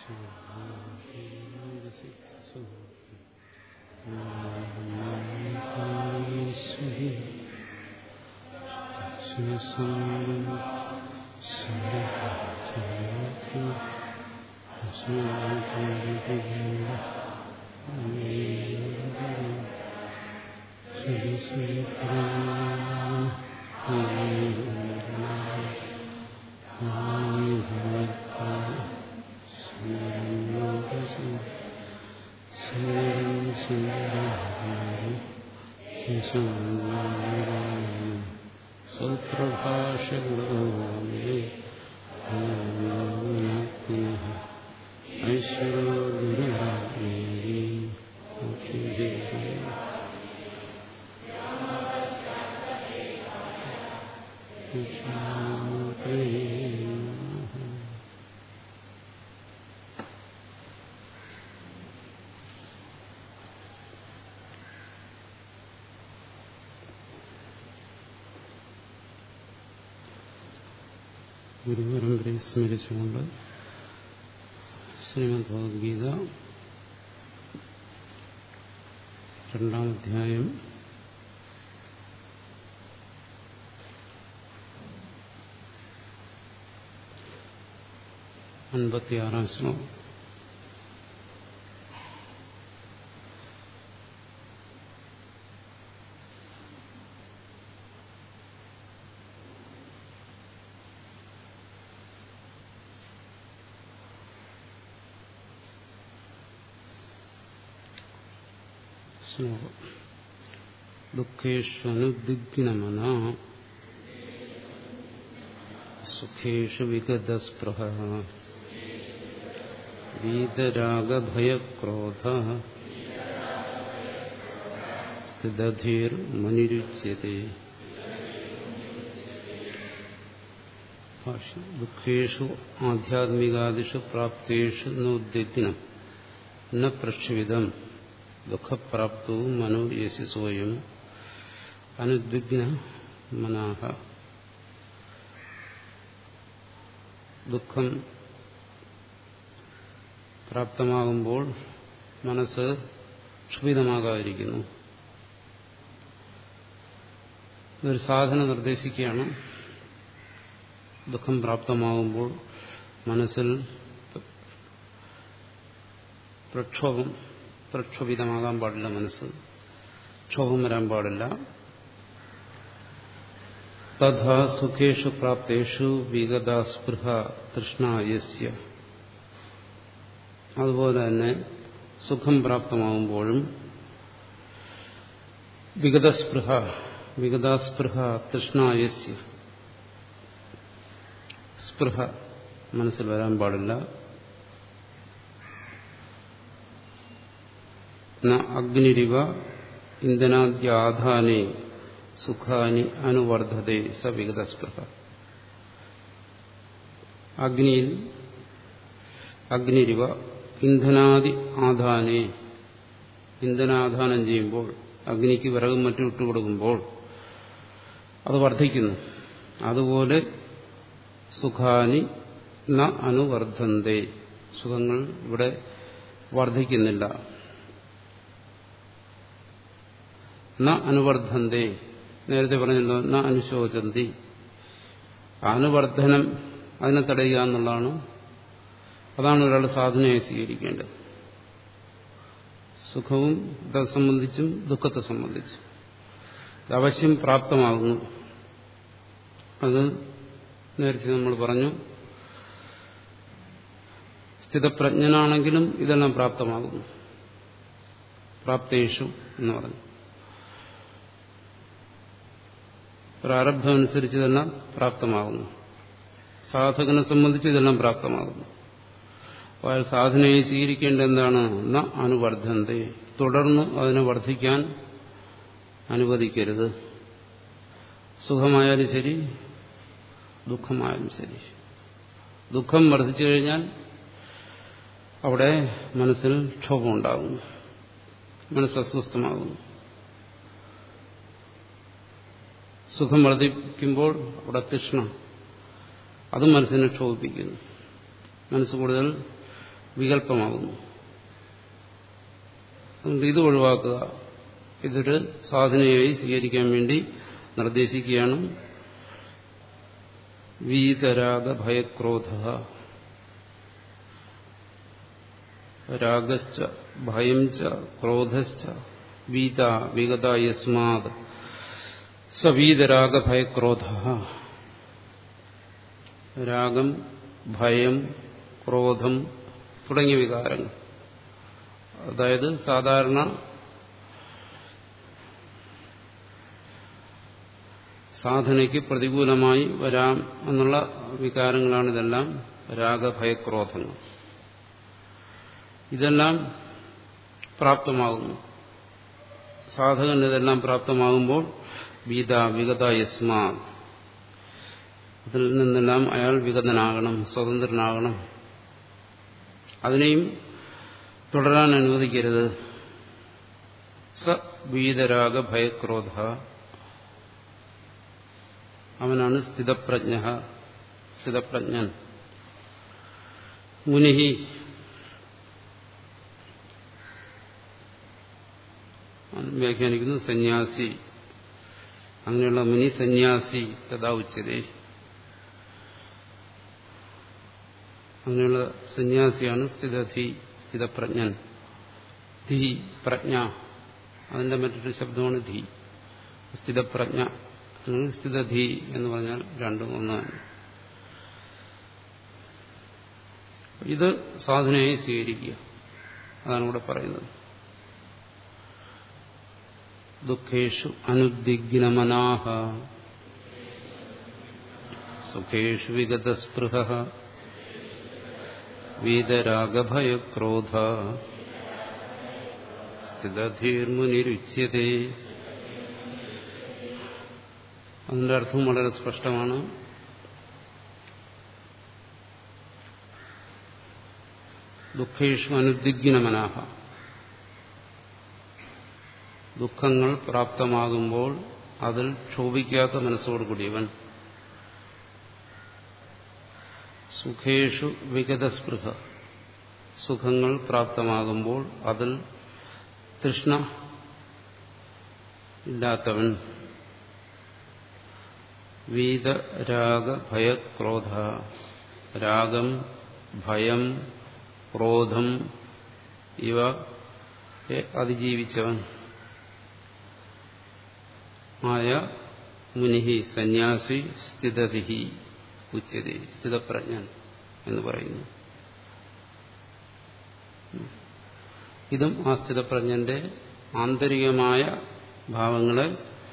സൂത്രഭാഷകളേ ഐശ്വര്യ ഗുരുരാമേ ഗുരുപരമ്പരയെ സ്മരിച്ചുകൊണ്ട് ശ്രീമദ് ഭഗവത്ഗീത രണ്ടാം അധ്യായം അൻപത്തിയാറാം ശ്ലോകം ശ്ലോകം ദുഃഖേഷ്വനുദിഗ്നമന സുഖേഷു വിഗതസ്പൃഹ വീതരാഗഭയക്രോധ സ്ഥിതധീർമനിരുച്യത്തെ ദുഃഖേഷു ആധ്യാത്മികാദിഷു പ്രാപ്തേഷു നോദ്വിഗ്നം ന പ്രക്ഷിവിതം ദുഃഖപ്രാപ്തവും മനോ യശസ്വയം അനുദ്വിഗ്ന മനാഹ ദുഃഖം പ്രാപ്തമാകുമ്പോൾ മനസ്സ് ക്ഷുഭിതമാകാതിരിക്കുന്നു ഒരു സാധന നിർദ്ദേശിക്കുകയാണ് ദുഃഖം പ്രാപ്തമാകുമ്പോൾ മനസ്സിൽ പ്രക്ഷോഭം പ്രക്ഷോഭിതമാകാൻ പാടില്ല മനസ്സ് ക്ഷോഭം വരാൻ പാടില്ല തഥാ സുഖേഷു പ്രാപ്തേഷു വിഗതസ്പൃഹ തൃഷ്ണയസ്യ അതുപോലെ തന്നെ സുഖം പ്രാപ്തമാകുമ്പോഴും വിഗതസ്പൃഹ വിഗതസ്പൃഹ തൃഷ്ണയസ്യ സ്പൃഹ മനസ്സിൽ വരാൻ പാടില്ല അഗ്നിരിവ ഇന്ധനാദ്യാധാനെ സുഖാനി അനുവർദ്ധതേ സ വിഗതസ്പൃഹ അഗ്നിയിൽ അഗ്നിരിവ ഇന്ധനാദി ആധാനെ ഇന്ധനാധാനം ചെയ്യുമ്പോൾ അഗ്നിക്ക് വിറകും മറ്റും ഇട്ടുകൊടുക്കുമ്പോൾ അത് വർദ്ധിക്കുന്നു അതുപോലെ സുഖാനി ന അനുവർദ്ധന്തേ സുഖങ്ങൾ ഇവിടെ വർദ്ധിക്കുന്നില്ല ന അനുവർദ്ധന്തേ നേരത്തെ പറഞ്ഞല്ലോ ന അനുശോചന്തി അനുവർദ്ധനം അതിനെ തടയുക എന്നുള്ളതാണ് അതാണ് ഒരാൾ സാധനയായി സ്വീകരിക്കേണ്ടത് സുഖവും ഇതെ സംബന്ധിച്ചും ദുഃഖത്തെ സംബന്ധിച്ചും ഇത് അവശ്യം പ്രാപ്തമാകുന്നു അത് നേരത്തെ നമ്മൾ പറഞ്ഞു സ്ഥിതപ്രജ്ഞനാണെങ്കിലും ഇതെല്ലാം പ്രാപ്തമാകുന്നു പ്രാപ്തേഷു എന്ന് പറഞ്ഞു പ്രാരബ്ധമനുസരിച്ച് ഇതെല്ലാം പ്രാപ്തമാകുന്നു സാധകനെ സംബന്ധിച്ച് ഇതെല്ലാം പ്രാപ്തമാകുന്നു അപ്പോൾ അയാൾ സാധനയെ സ്വീകരിക്കേണ്ട എന്താണ് ന അനുവർദ്ധന്തെ തുടർന്ന് അതിനെ വർദ്ധിക്കാൻ അനുവദിക്കരുത് സുഖമായാലും ശരി ദുഃഖമായാലും ശരി ദുഃഖം വർദ്ധിച്ചു കഴിഞ്ഞാൽ അവിടെ മനസ്സിൽ ക്ഷോഭമുണ്ടാകുന്നു മനസ്സ് അസ്വസ്ഥമാകുന്നു സുഖം വർദ്ധിക്കുമ്പോൾ അവിടെ തൃഷ്ണ അതും മനസ്സിനെ ക്ഷോഭിപ്പിക്കുന്നു മനസ്സ് കൂടുതൽ വികല്പമാകുന്നു അതുകൊണ്ട് ഇത് ഒഴിവാക്കുക ഇതൊരു സാധനയായി സ്വീകരിക്കാൻ വേണ്ടി നിർദ്ദേശിക്കുകയാണ് വീതരാഗ ഭയക്രോധ രാഗശ്ച ഭയം ച ക്രോധശ്ച വീത വിഗത യസ്മാത് സവീതരാഗ ഭയക്രോധ രാഗം ഭയം ക്രോധം തുടങ്ങിയ വികാരങ്ങൾ അതായത് സാധാരണ സാധനയ്ക്ക് പ്രതികൂലമായി വരാം എന്നുള്ള വികാരങ്ങളാണ് ഇതെല്ലാം രാഗഭയക്രോധങ്ങൾ ഇതെല്ലാം പ്രാപ്തമാകുന്നു സാധകൻ ഇതെല്ലാം പ്രാപ്തമാകുമ്പോൾ വീത വിഗത യസ്മാ അതിൽ നിന്നെല്ലാം അയാൾ വിഗതനാകണം സ്വതന്ത്രനാകണം അതിനെയും തുടരാൻ അനുവദിക്കരുത് സ വീതരാഗ ഭയക്രോധ അവനാണ് സ്ഥിതപ്രജ്ഞ സ്ഥിതപ്രജ്ഞൻ മുനിഹി വ്യാഖ്യാനിക്കുന്നു സന്യാസി അങ്ങനെയുള്ള മുനി സന്യാസി തഥാ ഉച്ചതേ അങ്ങനെയുള്ള സന്യാസിയാണ് സ്ഥിതധി സ്ഥിതപ്രജ്ഞൻ ധി പ്രജ്ഞ അതിന്റെ മറ്റൊരു ശബ്ദമാണ് ധി സ്ഥിതപ്രജ്ഞ അല്ലെങ്കിൽ സ്ഥിതധി എന്ന് പറഞ്ഞാൽ രണ്ടും ഒന്നാണ് ഇത് സാധനയായി സ്വീകരിക്കുക അതാണ് ഇവിടെ പറയുന്നത് ദുഃഖേഷു അനുദ്വിഗ്നമനാഹ സുഖേഷു വിഗതസ്പൃഹ വീതരാഗഭയക്രോധ സ്ഥിതധീർമുനിരുച്യതേ അതിന്റെ അർത്ഥം വളരെ സ്പഷ്ടമാണ് ദുഃഖേഷു അനുദ്വിഗ്നമനാഹ ദുഃഖങ്ങൾ പ്രാപ്തമാകുമ്പോൾ അതിൽ ക്ഷോഭിക്കാത്ത മനസ്സോടുകൂടിയവൻ സുഖേഷു വിഗതസ്പൃഹ സുഖങ്ങൾ പ്രാപ്തമാകുമ്പോൾ അതിൽ തൃഷ്ണ ഇല്ലാത്തവൻ വീതരാഗ ഭയക്രോധ രാഗം ഭയം ക്രോധം ഇവ അതിജീവിച്ചവൻ ആയ മുനിഹി സന്യാസി സ്ഥിതതിഹി ഉച്ചതി സ്ഥിതപ്രജ്ഞൻ എന്ന് പറയുന്നു ഇതും ആ സ്ഥിതപ്രജ്ഞന്റെ ആന്തരികമായ ഭാവങ്ങളെ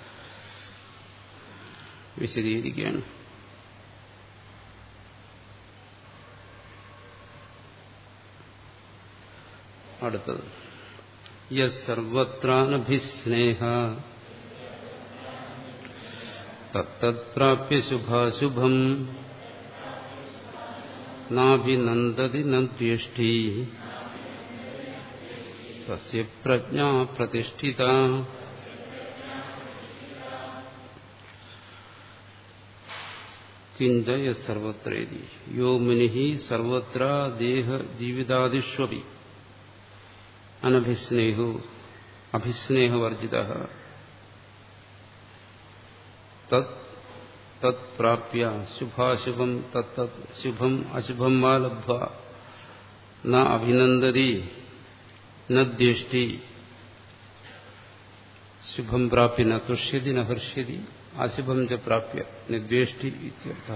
വിശദീകരിക്കുകയാണ് അടുത്തത് യർവത്രാനഭിസ്നേഹ തത്തത്പ്രാപ്യ ശുഭാശുഭം നാഭിനന്ദതി നദ്വേഷ്ടി തസ്യ പ്രജ്ഞാ പ്രതിഷ്ഠിത കിഞ്ച സർവത്രേതി യോ മുനി സർവത്ര ദേഹ ജീവിതാദിഷ്വപി അനഭിസ്നേഹോ അഭിസ്നേഹവർജിത തത്പ്രാപ്യ ശുഭാശുഭം തത്ത് ശുഭം അശുഭം വാ ലബ്ധ്വ ന അഭിനന്ദതി നദ്യേഷ്ടി ശുഭം പ്രാപ്യ ന തുഷ്യതി ന ഹർഷ്യതി അശുഭം ച പ്രാപ്യ നിദ്വേഷ്ടി ഇത്യർത്ഥ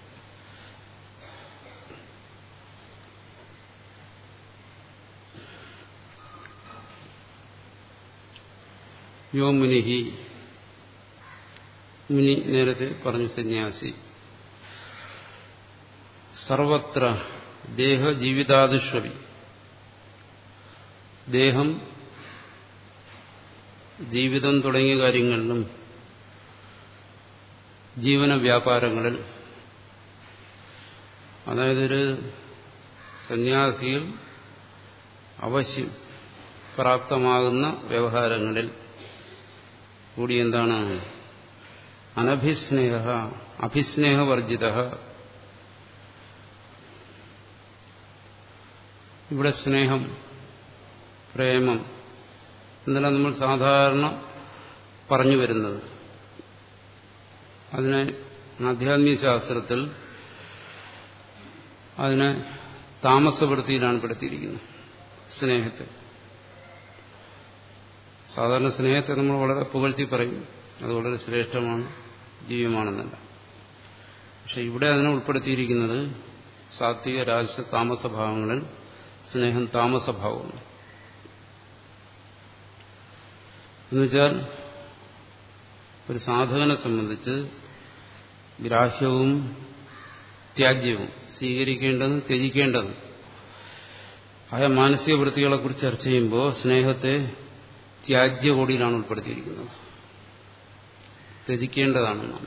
യോ മുനിഹി മുനി നേരത്തെ പറഞ്ഞു സന്യാസി സർവത്ര ദേഹ ജീവിതാദിഷ്വപി ദേഹം ജീവിതം തുടങ്ങിയ കാര്യങ്ങളിലും ജീവന വ്യാപാരങ്ങളിൽ അതായത് ഒരു സന്യാസിയിൽ അവശ്യം പ്രാപ്തമാകുന്ന വ്യവഹാരങ്ങളിൽ കൂടി എന്താണ് അനഭിസ്നേഹ അഭിസ്നേഹവർജിത ഇവിടെ സ്നേഹം പ്രേമം എന്നെല്ലാം നമ്മൾ സാധാരണ പറഞ്ഞു വരുന്നത് അതിനെ ആധ്യാത്മിക ശാസ്ത്രത്തിൽ അതിനെ താമസവൃത്തിയിലാണ് പെടുത്തിയിരിക്കുന്നത് സ്നേഹത്തെ സാധാരണ സ്നേഹത്തെ നമ്മൾ വളരെ പുകഴ്ത്തി പറയും അത് വളരെ ശ്രേഷ്ഠമാണ് ജീവമാണെന്നല്ല പക്ഷെ ഇവിടെ അതിനെ ഉൾപ്പെടുത്തിയിരിക്കുന്നത് സാത്വിക രാജസ താമസഭാവങ്ങളിൽ സ്നേഹം താമസഭാവമാണ് എന്നുവെച്ചാൽ ഒരു സാധകനെ സംബന്ധിച്ച് ഗ്രാഹ്യവും ത്യാജ്യവും സ്വീകരിക്കേണ്ടതും ത്യജിക്കേണ്ടതും ആയ മാനസിക വൃത്തികളെക്കുറിച്ച് ചർച്ച ചെയ്യുമ്പോൾ സ്നേഹത്തെ ത്യാജ്യകോടിയിലാണ് ഉൾപ്പെടുത്തിയിരിക്കുന്നത് ത്യജിക്കേണ്ടതാണെന്നാണ്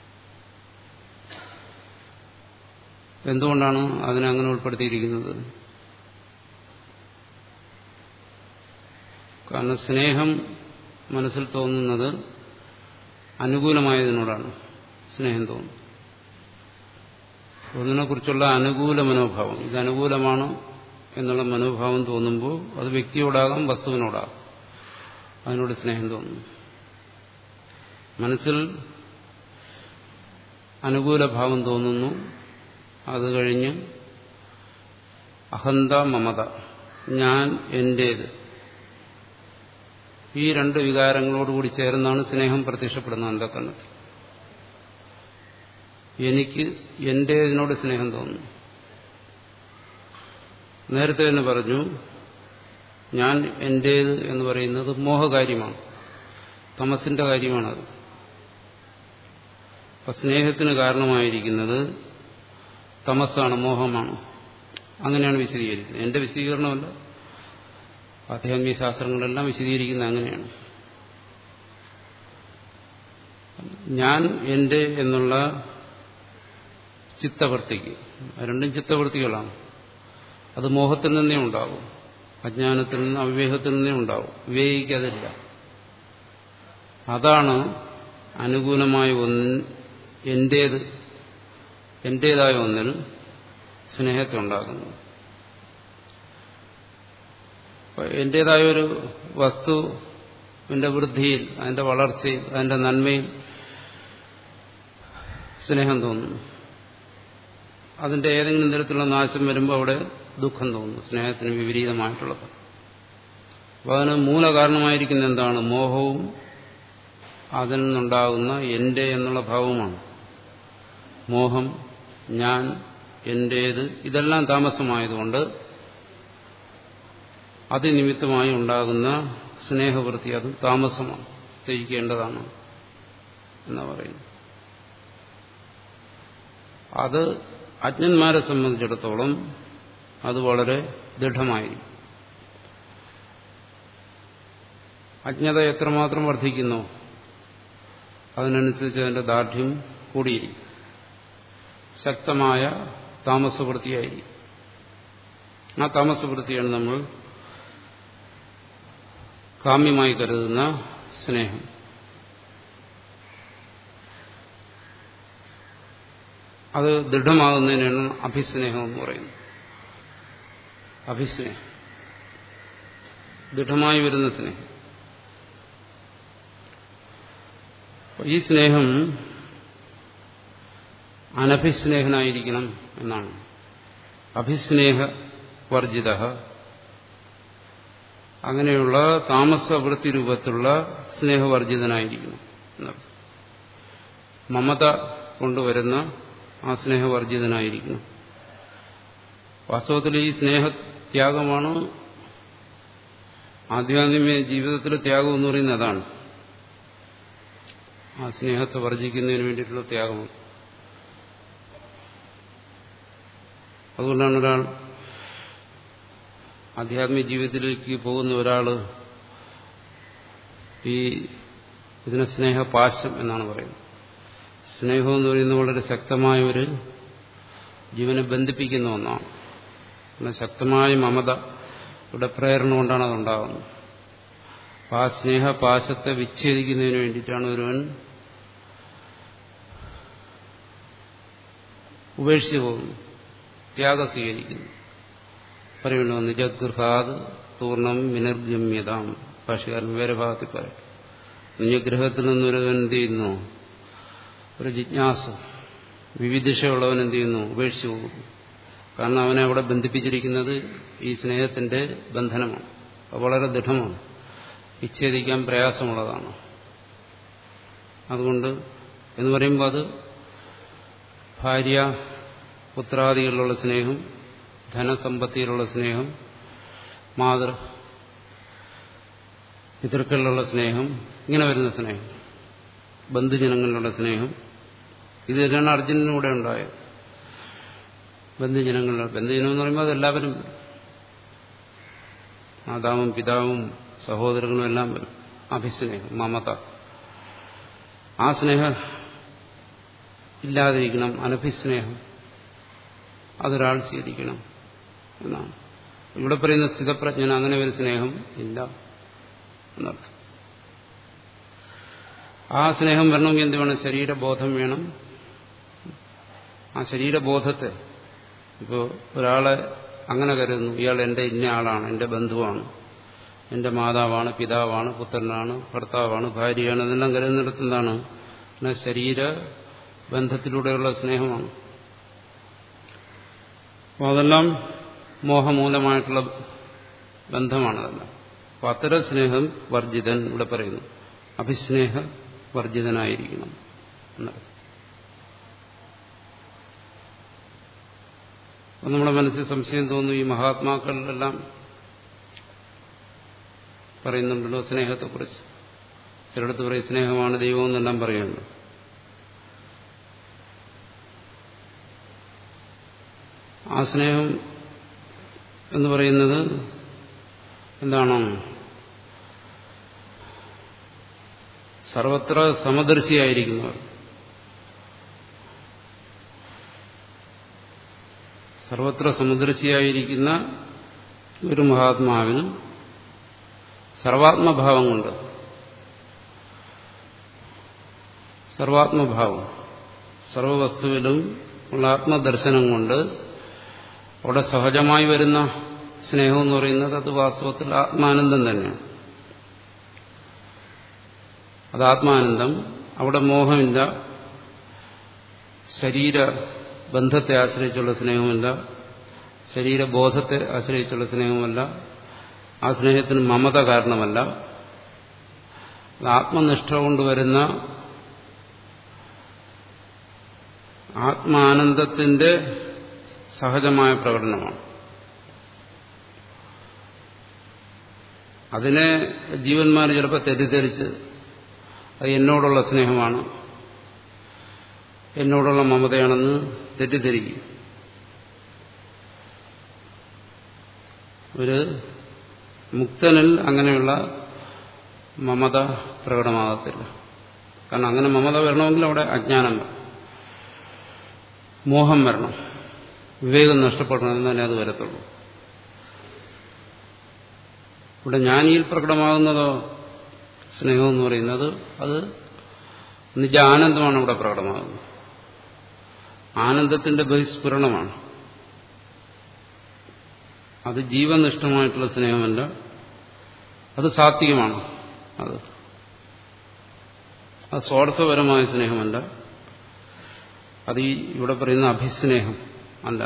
എന്തുകൊണ്ടാണ് അതിനെ അങ്ങനെ ഉൾപ്പെടുത്തിയിരിക്കുന്നത് കാരണം സ്നേഹം മനസ്സിൽ തോന്നുന്നത് അനുകൂലമായതിനോടാണ് സ്നേഹം തോന്നുന്നത് ഒന്നിനെക്കുറിച്ചുള്ള അനുകൂല മനോഭാവം ഇത് അനുകൂലമാണ് എന്നുള്ള മനോഭാവം തോന്നുമ്പോൾ അത് വ്യക്തിയോടാകാം വസ്തുവിനോടാകാം അതിനോട് സ്നേഹം തോന്നുന്നു മനസ്സിൽ അനുകൂല ഭാവം തോന്നുന്നു അത് കഴിഞ്ഞ് അഹന്ത മമത ഞാൻ എന്റേത് ഈ രണ്ട് വികാരങ്ങളോടുകൂടി ചേർന്നാണ് സ്നേഹം പ്രത്യക്ഷപ്പെടുന്നത് അന്ധക്കണ്ണത്തിൽ എനിക്ക് എന്റേതിനോട് സ്നേഹം തോന്നുന്നു നേരത്തെ തന്നെ പറഞ്ഞു ഞാൻ എന്റേത് എന്ന് പറയുന്നത് മോഹകാര്യമാണ് തമസിന്റെ കാര്യമാണത് അപ്പൊ സ്നേഹത്തിന് കാരണമായിരിക്കുന്നത് തമസാണ് മോഹമാണ് അങ്ങനെയാണ് വിശദീകരിക്കുന്നത് എന്റെ വിശദീകരണമല്ല ആധ്യാത്മിക ശാസ്ത്രങ്ങളെല്ലാം വിശദീകരിക്കുന്നത് അങ്ങനെയാണ് ഞാൻ എന്റെ എന്നുള്ള ചിത്തവൃത്തിക്ക് രണ്ടും ചിത്തവൃത്തികളാണ് അത് മോഹത്തിൽ നിന്നേ ഉണ്ടാവും അജ്ഞാനത്തിൽ നിന്ന് അവിവേകത്തിൽ നിന്നേ ഉണ്ടാവും വിവേകിക്കതില്ല അതാണ് അനുകൂലമായ ഒന്നിൽ എന്റേത് എന്റേതായ ഒന്നിൽ സ്നേഹത്തെ ഉണ്ടാക്കുന്നത് എന്റേതായ ഒരു വസ്തുവിന്റെ വൃദ്ധിയിൽ അതിന്റെ വളർച്ചയിൽ അതിന്റെ നന്മയിൽ സ്നേഹം തോന്നുന്നു അതിന്റെ ഏതെങ്കിലും തരത്തിലുള്ള നാശം വരുമ്പോൾ അവിടെ ദുഃഖം തോന്നുന്നു സ്നേഹത്തിന് വിപരീതമായിട്ടുള്ളത് അപ്പോൾ അതിന് മൂലകാരണമായിരിക്കുന്ന എന്താണ് മോഹവും അതിൽ നിന്നുണ്ടാകുന്ന എന്റെ എന്നുള്ള ഭാവമാണ് മോഹം ഞാൻ എന്റേത് ഇതെല്ലാം താമസമായതുകൊണ്ട് അതിനിമിത്തമായി ഉണ്ടാകുന്ന സ്നേഹവൃത്തി അത് താമസമാണ് ത്യജിക്കേണ്ടതാണ് എന്ന് പറയുന്നു അത് അജ്ഞന്മാരെ സംബന്ധിച്ചിടത്തോളം അത് വളരെ ദൃഢമായി അജ്ഞത എത്രമാത്രം വർദ്ധിക്കുന്നോ അതിനനുസരിച്ച് അതിന്റെ ദാർഢ്യം കൂടിയിരിക്കും ശക്തമായ താമസവൃത്തിയായിരിക്കും ആ താമസവൃത്തിയാണ് നമ്മൾ കാമ്യമായി കരുതുന്ന സ്നേഹം അത് ദൃഢമാകുന്നതിനാണ് അഭിസ്നേഹം എന്ന് പറയുന്നത് അഭിസ്നേഹം ദൃഢമായി വരുന്ന സ്നേഹം ഈ സ്നേഹം അനഭിസ്നേഹനായിരിക്കണം എന്നാണ് അഭിസ്നേഹ വർജിത അങ്ങനെയുള്ള താമസവൃത്തി രൂപത്തിലുള്ള സ്നേഹവർജിതനായിരിക്കണം മമത കൊണ്ടുവരുന്ന ആ സ്നേഹവർജിതനായിരിക്കണം വാസ്തവത്തിൽ ഈ സ്നേഹത്യാഗമാണ് ആധ്യാത്മിക ജീവിതത്തിലെ ത്യാഗം എന്ന് പറയുന്നത് അതാണ് ആ സ്നേഹത്തെ വർജിക്കുന്നതിന് വേണ്ടിയിട്ടുള്ള ത്യാഗമാണ് അതുകൊണ്ടാണ് ഒരാൾ ആധ്യാത്മിക ജീവിതത്തിലേക്ക് പോകുന്ന ഒരാൾ ഈ ഇതിനെ സ്നേഹപാശം എന്നാണ് പറയുന്നത് സ്നേഹം എന്ന് പറയുന്നത് വളരെ ശക്തമായ ഒരു ജീവനെ ബന്ധിപ്പിക്കുന്ന ഒന്നാണ് പിന്നെ ശക്തമായ മമത ഇവിടെ പ്രേരണ കൊണ്ടാണ് അതുണ്ടാകുന്നത് ആ സ്നേഹപാശത്തെ വിച്ഛേദിക്കുന്നതിന് വേണ്ടിയിട്ടാണ് ഒരുവൻ ഉപേക്ഷിച്ചു പോകുന്നു ത്യാഗം സ്വീകരിക്കുന്നു പറയുമല്ലോ നിജഗൃഹാത് പൂർണ്ണം വിനർഗമ്യതാം ഭാഷകാരൻ വേറെ ഭാഗത്തിൽ പറയും നിജഗ്രഹത്തിൽ നിന്നൊരുവൻ എന്ത് ചെയ്യുന്നു ഒരു ജിജ്ഞാസ വിവിധിഷയുള്ളവൻ എന്ത് ചെയ്യുന്നു ഉപേക്ഷിച്ചു പോകും കാരണം അവനെ അവിടെ ബന്ധിപ്പിച്ചിരിക്കുന്നത് ഈ സ്നേഹത്തിന്റെ ബന്ധനമാണ് അത് വളരെ ദൃഢമാണ് വിച്ഛേദിക്കാൻ പ്രയാസമുള്ളതാണ് അതുകൊണ്ട് എന്ന് പറയുമ്പോൾ അത് ഭാര്യ പുത്രാദികളിലുള്ള സ്നേഹം ധനസമ്പത്തിയിലുള്ള സ്നേഹം മാതൃ പിതൃക്കളിലുള്ള സ്നേഹം ഇങ്ങനെ വരുന്ന സ്നേഹം ബന്ധുജനങ്ങളിലുള്ള സ്നേഹം ഇത് തന്നെയാണ് അർജുനനൂടെ ഉണ്ടായത് ബന്ധുജനങ്ങളിലുള്ള ബന്ധുജനം എന്ന് പറയുമ്പോൾ അതെല്ലാവരും വരും മാതാവും പിതാവും സഹോദരങ്ങളും എല്ലാം വരും അഭിസ്നേഹം മമത ആ സ്നേഹം ഇല്ലാതിരിക്കണം അനഭിസ്നേഹം അതൊരാൾ സ്വീകരിക്കണം എന്നാണ് ഇവിടെ പറയുന്ന സ്ഥിതപ്രജ്ഞന അങ്ങനെ ഒരു സ്നേഹം ഇല്ല എന്നർത്ഥം ആ സ്നേഹം വരണമെങ്കിൽ എന്ത് വേണം ശരീരബോധം വേണം ആ ശരീരബോധത്തെ ഇപ്പോൾ ഒരാളെ അങ്ങനെ കരുതുന്നു ഇയാൾ എൻ്റെ ഇന്ന ആളാണ് എൻ്റെ ബന്ധുവാണ് എൻ്റെ മാതാവാണ് പിതാവാണ് പുത്രനാണ് ഭർത്താവാണ് ഭാര്യയാണ് ഇതെല്ലാം കരുതുന്നിടത്ത് എന്താണ് പിന്നെ ശരീര ബന്ധത്തിലൂടെയുള്ള സ്നേഹമാണ് അപ്പോൾ അതെല്ലാം മോഹമൂലമായിട്ടുള്ള ബന്ധമാണ് അതെല്ലാം അപ്പോൾ അത്തരം സ്നേഹം വർജിതൻ ഇവിടെ പറയുന്നു അഭിസ്നേഹ വർജിതനായിരിക്കണം എന്നർത്ഥം അപ്പം നമ്മുടെ മനസ്സിൽ സംശയം തോന്നുന്നു ഈ മഹാത്മാക്കളിലെല്ലാം പറയുന്നുണ്ടല്ലോ സ്നേഹത്തെക്കുറിച്ച് ചിലടത്ത് പറയും സ്നേഹമാണ് ദൈവം എന്നെല്ലാം പറയുന്നു ആ സ്നേഹം എന്ന് പറയുന്നത് എന്താണ് സർവത്ര സമദർശിയായിരിക്കുന്നവർ സർവത്ര സമദർശിയായിരിക്കുന്ന ഒരു മഹാത്മാവിൽ സർവാത്മഭാവം കൊണ്ട് സർവാത്മഭാവം സർവവസ്തുവിലും ഉള്ള ആത്മദർശനം കൊണ്ട് അവിടെ സഹജമായി വരുന്ന സ്നേഹം എന്ന് പറയുന്നത് അത് വാസ്തവത്തിൽ ആത്മാനന്ദം തന്നെയാണ് അത് ആത്മാനന്ദം അവിടെ മോഹമില്ല ശരീര ബന്ധത്തെ ആശ്രയിച്ചുള്ള സ്നേഹമല്ല ശരീരബോധത്തെ ആശ്രയിച്ചുള്ള സ്നേഹമല്ല ആ സ്നേഹത്തിന് മമത കാരണമല്ല അത് ആത്മനിഷ്ഠ കൊണ്ടുവരുന്ന ആത്മാനന്ദത്തിന്റെ സഹജമായ പ്രകടനമാണ് അതിനെ ജീവന്മാർ ചിലപ്പോൾ തെറ്റിദ്ധരിച്ച് അത് എന്നോടുള്ള സ്നേഹമാണ് എന്നോടുള്ള മമതയാണെന്ന് തെറ്റിദ്ധരിക്കും ഒരു മുക്തനിൽ അങ്ങനെയുള്ള മമത പ്രകടമാകത്തില്ല കാരണം അങ്ങനെ മമത വരണമെങ്കിൽ അവിടെ അജ്ഞാനം വരണം മോഹം വരണം വിവേകം നഷ്ടപ്പെടണം എന്നാലേ അത് വരത്തുള്ളൂ ഇവിടെ ജ്ഞാനിയിൽ പ്രകടമാകുന്നതോ സ്നേഹം എന്ന് പറയുന്നത് അത് നിജ ആനന്ദമാണ് ഇവിടെ പ്രകടമാകുന്നത് ആനന്ദത്തിന്റെ ബഹിസ്ഫുരണമാണ് അത് ജീവനിഷ്ഠമായിട്ടുള്ള സ്നേഹമല്ല അത് സാത്വികമാണ് അത് അത് സ്വാർത്ഥപരമായ സ്നേഹമല്ല അത് ഈ ഇവിടെ പറയുന്ന അഭിസ്നേഹം അല്ല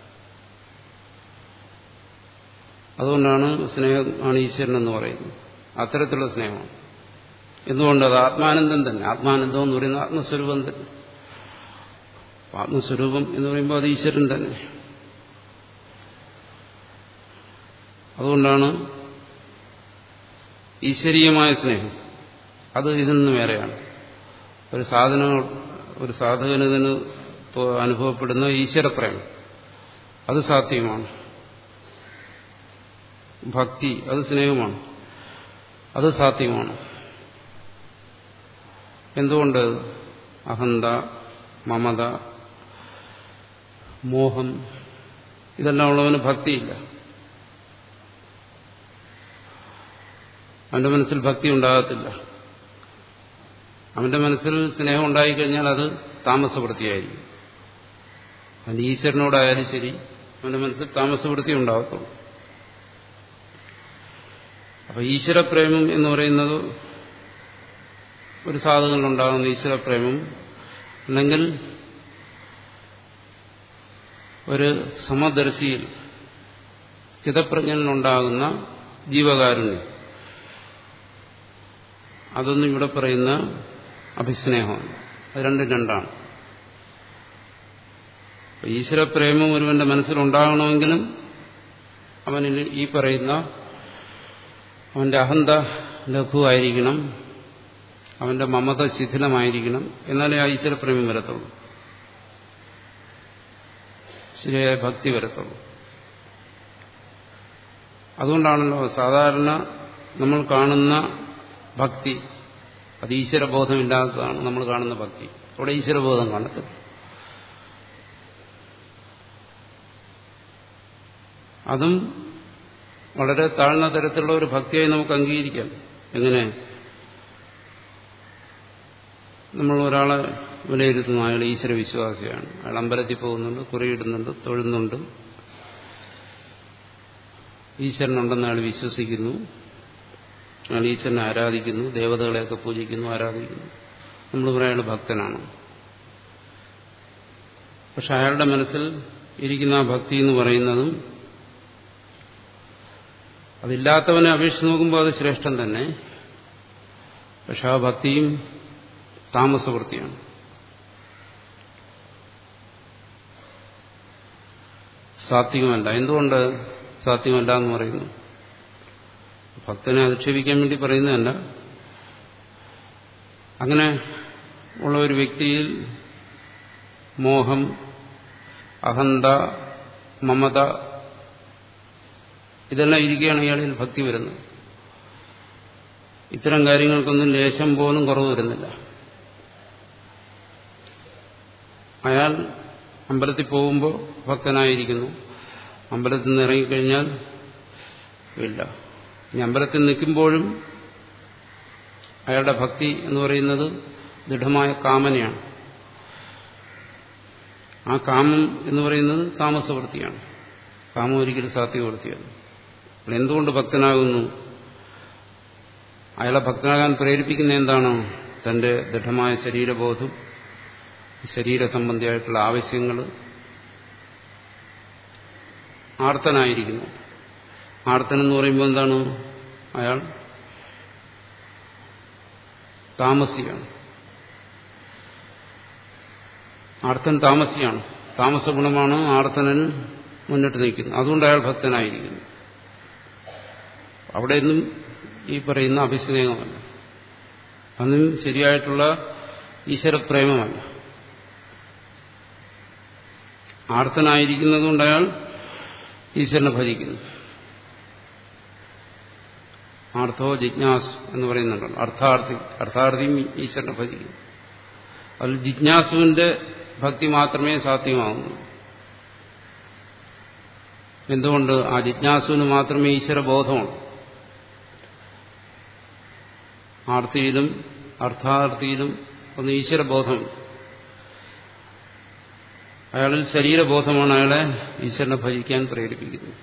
അതുകൊണ്ടാണ് സ്നേഹം ആണ് ഈശ്വരൻ എന്ന് പറയുന്നത് അത്തരത്തിലുള്ള സ്നേഹമാണ് എന്തുകൊണ്ട് അത് ആത്മാനന്ദം തന്നെ ആത്മാനന്ദം എന്ന് പറയുന്ന ആത്മസ്വരൂപം തന്നെ ആത്മസ്വരൂപം എന്ന് പറയുമ്പോൾ അത് ഈശ്വരൻ തന്നെ അതുകൊണ്ടാണ് ഈശ്വരീയമായ സ്നേഹം അത് ഇതിൽ നിന്ന് വേറെയാണ് ഒരു സാധന ഒരു സാധകനതിന് അനുഭവപ്പെടുന്ന ഈശ്വരപ്രേമം അത് സാത്വികമാണ് ഭക്തി അത് സ്നേഹമാണ് അത് സാത്വികമാണ് എന്തുകൊണ്ട് അഹന്ത മമത മോഹം ഇതെല്ലാം ഉള്ളവന് ഭക്തിയില്ല അവന്റെ മനസ്സിൽ ഭക്തി ഉണ്ടാകത്തില്ല അവന്റെ മനസ്സിൽ സ്നേഹം ഉണ്ടായിക്കഴിഞ്ഞാൽ അത് താമസവൃത്തിയായിരിക്കും അവന്റെ ഈശ്വരനോടായാലും ശരി അവന്റെ മനസ്സിൽ താമസവൃത്തി ഉണ്ടാകത്തുള്ളൂ അപ്പൊ ഈശ്വരപ്രേമം എന്ന് പറയുന്നത് ഒരു സാധകങ്ങളിലുണ്ടാകുന്ന ഈശ്വരപ്രേമം അല്ലെങ്കിൽ ഒരു സമദർശിയിൽ സ്ഥിതപ്രജ്ഞനിലുണ്ടാകുന്ന ജീവകാരുണ്യം അതൊന്നും ഇവിടെ പറയുന്ന അഭിസ്നേഹമാണ് അത് രണ്ടും രണ്ടാണ് ഈശ്വരപ്രേമം ഒരുവന്റെ മനസ്സിലുണ്ടാകണമെങ്കിലും അവനിൽ ഈ പറയുന്ന അവന്റെ അഹന്ത ലഘുവായിരിക്കണം അവന്റെ മമത ശിഥിലമായിരിക്കണം എന്നാലേ ആ ഈശ്വരപ്രേമം വരത്തുള്ളൂ ശരിയായ ഭക്തി വരത്തുള്ളൂ അതുകൊണ്ടാണല്ലോ സാധാരണ നമ്മൾ കാണുന്ന ഭക്തി അത് ഈശ്വരബോധമില്ലാത്തതാണ് നമ്മൾ കാണുന്ന ഭക്തി അവിടെ ഈശ്വരബോധം കാണത്തില്ല അതും വളരെ താഴ്ന്ന തരത്തിലുള്ള ഒരു ഭക്തിയായി നമുക്ക് അംഗീകരിക്കാം എങ്ങനെ നമ്മൾ ഒരാളെ വിലയിരുത്തുന്നു അയാൾ ഈശ്വര വിശ്വാസിയാണ് അയാൾ അമ്പലത്തിൽ പോകുന്നുണ്ട് കുറിയിടുന്നുണ്ട് തൊഴുന്നുണ്ട് ഈശ്വരനുണ്ടെന്ന് അയാൾ വിശ്വസിക്കുന്നു അയാൾ ഈശ്വരനെ ആരാധിക്കുന്നു ദേവതകളെയൊക്കെ പൂജിക്കുന്നു ആരാധിക്കുന്നു നമ്മൾ പറയാം അയാൾ ഭക്തനാണ് പക്ഷെ അയാളുടെ മനസ്സിൽ ഇരിക്കുന്ന ആ ഭക്തി എന്ന് പറയുന്നതും അതില്ലാത്തവനെ അപേക്ഷിച്ച് നോക്കുമ്പോൾ അത് ശ്രേഷ്ഠം തന്നെ പക്ഷെ ആ ഭക്തിയും താമസവൃത്തിയാണ് സാത്വികമല്ല എന്തുകൊണ്ട് സാത്വികമല്ല എന്ന് പറയുന്നു ഭക്തനെ അധിക്ഷേപിക്കാൻ വേണ്ടി പറയുന്നതല്ല അങ്ങനെ ഉള്ള ഒരു വ്യക്തിയിൽ മോഹം അഹന്ത മമത ഇതെല്ലാം ഇരിക്കുകയാണ് ഇയാളിൽ ഭക്തി വരുന്നത് ഇത്തരം കാര്യങ്ങൾക്കൊന്നും ലേശം പോലും കുറവ് വരുന്നില്ല അയാൾ അമ്പലത്തിൽ പോകുമ്പോൾ ഭക്തനായിരിക്കുന്നു അമ്പലത്തിൽ നിന്ന് ഇറങ്ങിക്കഴിഞ്ഞാൽ ഇല്ല ഇനി അമ്പലത്തിൽ നിൽക്കുമ്പോഴും അയാളുടെ ഭക്തി എന്ന് പറയുന്നത് ദൃഢമായ കാമനയാണ് ആ കാമം എന്ന് പറയുന്നത് താമസവൃത്തിയാണ് കാമം ഒരിക്കലും സാത്വികവൃത്തിയാണ് അപ്പോൾ എന്തുകൊണ്ട് ഭക്തനാകുന്നു അയാളെ ഭക്തനാകാൻ പ്രേരിപ്പിക്കുന്ന എന്താണ് തന്റെ ദൃഢമായ ശരീരബോധം ശരീര സംബന്ധിയായിട്ടുള്ള ആവശ്യങ്ങൾ ആർത്തനായിരിക്കുന്നു ആർത്തനെന്ന് പറയുമ്പോൾ എന്താണ് അയാൾ താമസിയാണ് ആർത്തൻ താമസിയാണ് താമസ ഗുണമാണ് ആർത്തനൻ മുന്നിട്ട് നിൽക്കുന്നത് അതുകൊണ്ട് അയാൾ ഭക്തനായിരിക്കുന്നു അവിടെയൊന്നും ഈ പറയുന്ന അഭിസ്നേഹമല്ല അന്നും ശരിയായിട്ടുള്ള ഈശ്വരപ്രേമമല്ല ആർത്തനായിരിക്കുന്നതുകൊണ്ട് അയാൾ ഈശ്വരനെ ഭജിക്കുന്നു ആർത്ഥോ ജിജ്ഞാസ് എന്ന് പറയുന്നുണ്ടല്ലോ അർത്ഥാർത്ഥി അർത്ഥാർത്ഥിയും ഈശ്വരനെ ഭജിക്കുന്നു അതിൽ ജിജ്ഞാസുവിന്റെ ഭക്തി മാത്രമേ സാധ്യമാകുന്നു എന്തുകൊണ്ട് ആ ജിജ്ഞാസുവിന് മാത്രമേ ഈശ്വരബോധമുള്ളൂ ആർത്തിയിലും അർത്ഥാർത്ഥിയിലും ഒന്ന് ഈശ്വരബോധം അയാളിൽ ശരീരബോധമാണ് അയാളെ ഈശ്വരനെ ഭജിക്കാൻ പ്രേരിപ്പിക്കുന്നത്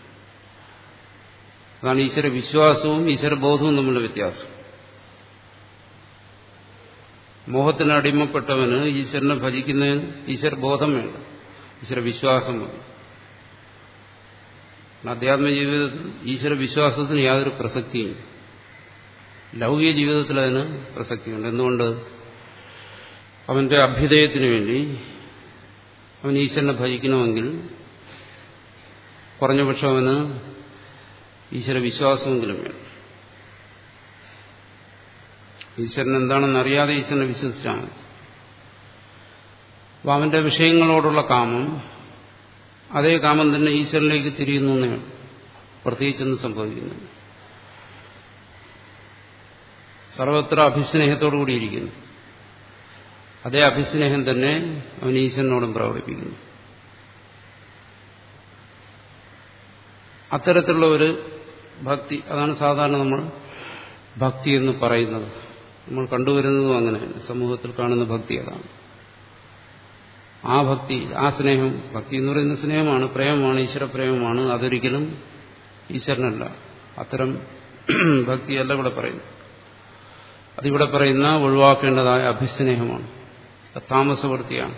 അതാണ് ഈശ്വര വിശ്വാസവും ഈശ്വരബോധവും തമ്മിലുള്ള വ്യത്യാസം മോഹത്തിന് അടിമപ്പെട്ടവന് ഈശ്വരനെ ഭജിക്കുന്നതിന് ഈശ്വരബോധം വേണ്ട ഈശ്വര വിശ്വാസം മതി അധ്യാത്മ ജീവിതത്തിൽ ഈശ്വര വിശ്വാസത്തിന് യാതൊരു പ്രസക്തിയും ലൗകിക ജീവിതത്തിൽ അതിന് പ്രസക്തിയുണ്ട് എന്തുകൊണ്ട് അവന്റെ അഭ്യുദയത്തിന് വേണ്ടി അവൻ ഈശ്വരനെ ഭജിക്കണമെങ്കിൽ കുറഞ്ഞപക്ഷം അവന് ഈശ്വര വിശ്വാസമെങ്കിലും വേണം ഈശ്വരൻ എന്താണെന്ന് അറിയാതെ ഈശ്വരനെ വിശ്വസിച്ചാൽ മതി അപ്പോൾ അവന്റെ വിഷയങ്ങളോടുള്ള കാമം അതേ കാമം തന്നെ ഈശ്വരനിലേക്ക് തിരിയുന്നു എന്നേ പ്രത്യേകിച്ചൊന്നും സംഭവിക്കുന്നില്ല സർവത്ര അഭിസ്നേഹത്തോടു കൂടിയിരിക്കുന്നു അതേ അഭിസ്നേഹം തന്നെ അവൻ ഈശ്വരനോടും പ്രകടിപ്പിക്കുന്നു അത്തരത്തിലുള്ള ഒരു ഭക്തി അതാണ് സാധാരണ നമ്മൾ ഭക്തി എന്ന് പറയുന്നത് നമ്മൾ കണ്ടുവരുന്നതും അങ്ങനെ സമൂഹത്തിൽ കാണുന്ന ഭക്തി അതാണ് ആ ഭക്തി ആ സ്നേഹം ഭക്തി എന്ന് പറയുന്ന സ്നേഹമാണ് പ്രേമമാണ് ഈശ്വരപ്രേമമാണ് അതൊരിക്കലും ഈശ്വരനല്ല അത്തരം ഭക്തിയല്ല ഇവിടെ പറയുന്നു അതിവിടെ പറയുന്ന ഒഴിവാക്കേണ്ടതായ അഭിസ്നേഹമാണ് താമസവൃത്തിയാണ്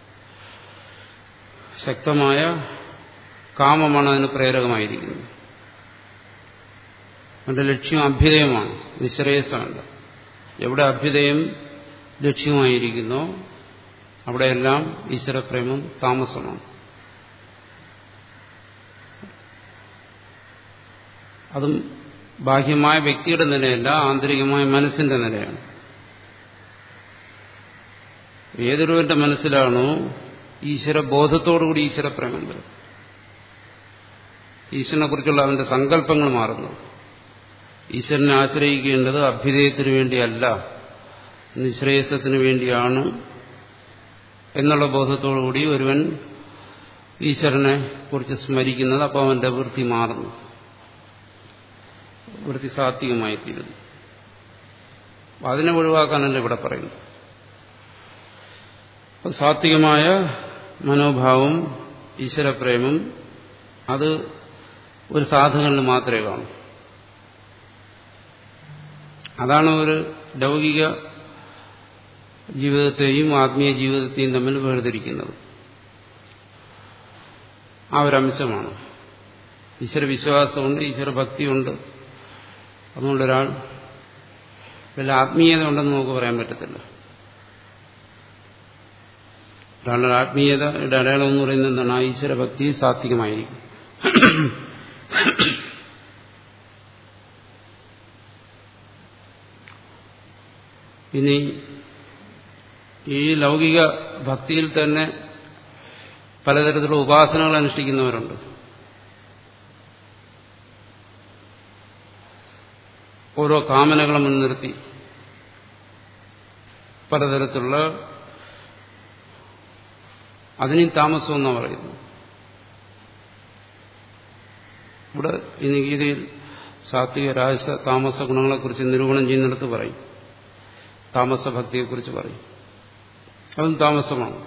ശക്തമായ കാമമാണ് അതിന് പ്രേരകമായിരിക്കുന്നത് അവന്റെ ലക്ഷ്യം അഭ്യുദയമാണ് നിശ്രേയസമല്ല എവിടെ അഭ്യുദയം ലക്ഷ്യമായിരിക്കുന്നോ അവിടെയെല്ലാം ഈശ്വരപ്രേമം താമസമാണ് അതും ബാഹ്യമായ വ്യക്തിയുടെ നിലയല്ല ആന്തരികമായ മനസ്സിന്റെ നിലയാണ് ഏതൊരുവന്റെ മനസ്സിലാണോ ഈശ്വര ബോധത്തോടുകൂടി ഈശ്വരപ്രേമം വരും ഈശ്വരനെ കുറിച്ചുള്ള അവന്റെ സങ്കല്പങ്ങൾ മാറുന്നത് ഈശ്വരനെ ആശ്രയിക്കേണ്ടത് അഭ്യുദയത്തിനു വേണ്ടിയല്ല നിശ്രേയസത്തിനു വേണ്ടിയാണ് എന്നുള്ള ബോധത്തോടുകൂടി ഒരുവൻ ഈശ്വരനെ കുറിച്ച് സ്മരിക്കുന്നത് അപ്പോൾ അവന്റെ വൃത്തി മാറുന്നു വൃത്തി സാത്വികമായി തീരുന്നു അതിനെ ഒഴിവാക്കാനല്ല ഇവിടെ പറയുന്നത് സാത്വികമായ മനോഭാവം ഈശ്വരപ്രേമം അത് ഒരു സാധകനിൽ മാത്രമേ കാണൂ അതാണ് ഒരു ലൗകിക ജീവിതത്തെയും ആത്മീയ ജീവിതത്തെയും തമ്മിൽ വേർതിരിക്കുന്നത് ആ ഒരംശമാണ് ഈശ്വര വിശ്വാസമുണ്ട് ഈശ്വര ഭക്തിയുണ്ട് അതുകൊണ്ട് ഒരാൾ വല്ല ആത്മീയത ഉണ്ടെന്ന് നമുക്ക് പറയാൻ പറ്റത്തില്ല ഒരാളുടെ ആത്മീയതയുടെ അടയാളം എന്ന് പറയുന്നത് എന്താണ് ആ ഈശ്വര ഭക്തി സാത്വികമായിരിക്കും ഇനി ഈ ലൗകിക ഭക്തിയിൽ തന്നെ പലതരത്തിലുള്ള ഉപാസനകൾ അനുഷ്ഠിക്കുന്നവരുണ്ട് ഓരോ കാമനകളെ മുൻനിർത്തി പലതരത്തിലുള്ള അതിനും താമസം എന്നാണ് പറയുന്നത് ഇവിടെ ഇനി ഗീതയിൽ സാത്വിക രാജസ താമസ ഗുണങ്ങളെക്കുറിച്ച് നിരൂപണം ചെയ്യുന്നിടത്ത് പറയും താമസഭക്തിയെക്കുറിച്ച് പറയും അതും താമസമാണ്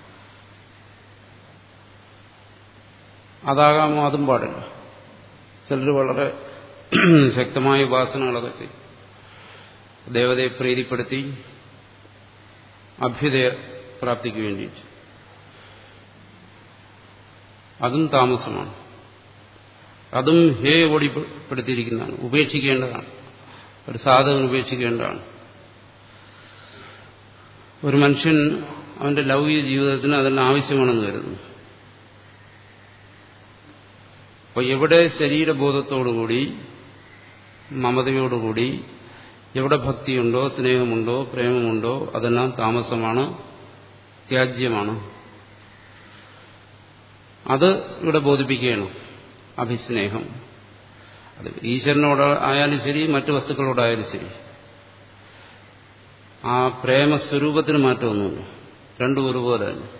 അതാകാമോ അതും പാടില്ല ചിലർ വളരെ ശക്തമായ ഉപാസനകളൊക്കെ ചെയ്യും ദേവതയെ പ്രീതിപ്പെടുത്തി അഭ്യുദയ പ്രാപ്തിക്ക് വേണ്ടിയിട്ട് അതും താമസമാണ് അതും ഹേ ഓടിപ്പെടുത്തിയിരിക്കുന്നതാണ് ഉപേക്ഷിക്കേണ്ടതാണ് ഒരു സാധകൻ ഉപേക്ഷിക്കേണ്ടതാണ് ഒരു മനുഷ്യൻ അവന്റെ ലൗകിക ജീവിതത്തിന് അതെല്ലാം ആവശ്യമാണെന്ന് കരുതുന്നു അപ്പോൾ എവിടെ ശരീരബോധത്തോടുകൂടി മമതയോടുകൂടി എവിടെ ഭക്തിയുണ്ടോ സ്നേഹമുണ്ടോ പ്രേമമുണ്ടോ അതെല്ലാം താമസമാണ് ത്യാജ്യമാണ് അത് ഇവിടെ ബോധിപ്പിക്കുകയാണ് അഭിസ്നേഹം അത് ഈശ്വരനോട് ആയാലും ശരി മറ്റു വസ്തുക്കളോടായാലും ശരി ആ പ്രേമസ്വരൂപത്തിന് മാറ്റമൊന്നുമില്ല രണ്ടും ഒരുപോലെ തന്നെ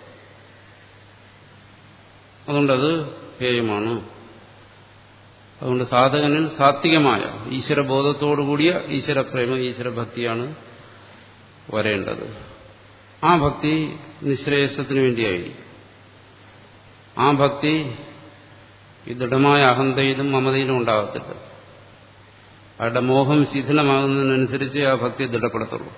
അതുകൊണ്ടത് ഹേയമാണ് അതുകൊണ്ട് സാധകനിൽ സാത്വികമായ ഈശ്വരബോധത്തോടുകൂടിയ ഈശ്വരപ്രേമ ഈശ്വരഭക്തിയാണ് വരേണ്ടത് ആ ഭക്തി നിശ്രേയസത്തിന് വേണ്ടിയായിരിക്കും ആ ഭക്തി ഈ ദൃഢമായ അഹന്തയിലും മമതയിലും ഉണ്ടാകത്തില്ല അയാളുടെ മോഹം ശിഥിലമാകുന്നതിനനുസരിച്ച് ആ ഭക്തി ദൃഢപ്പെടുത്തുള്ളൂ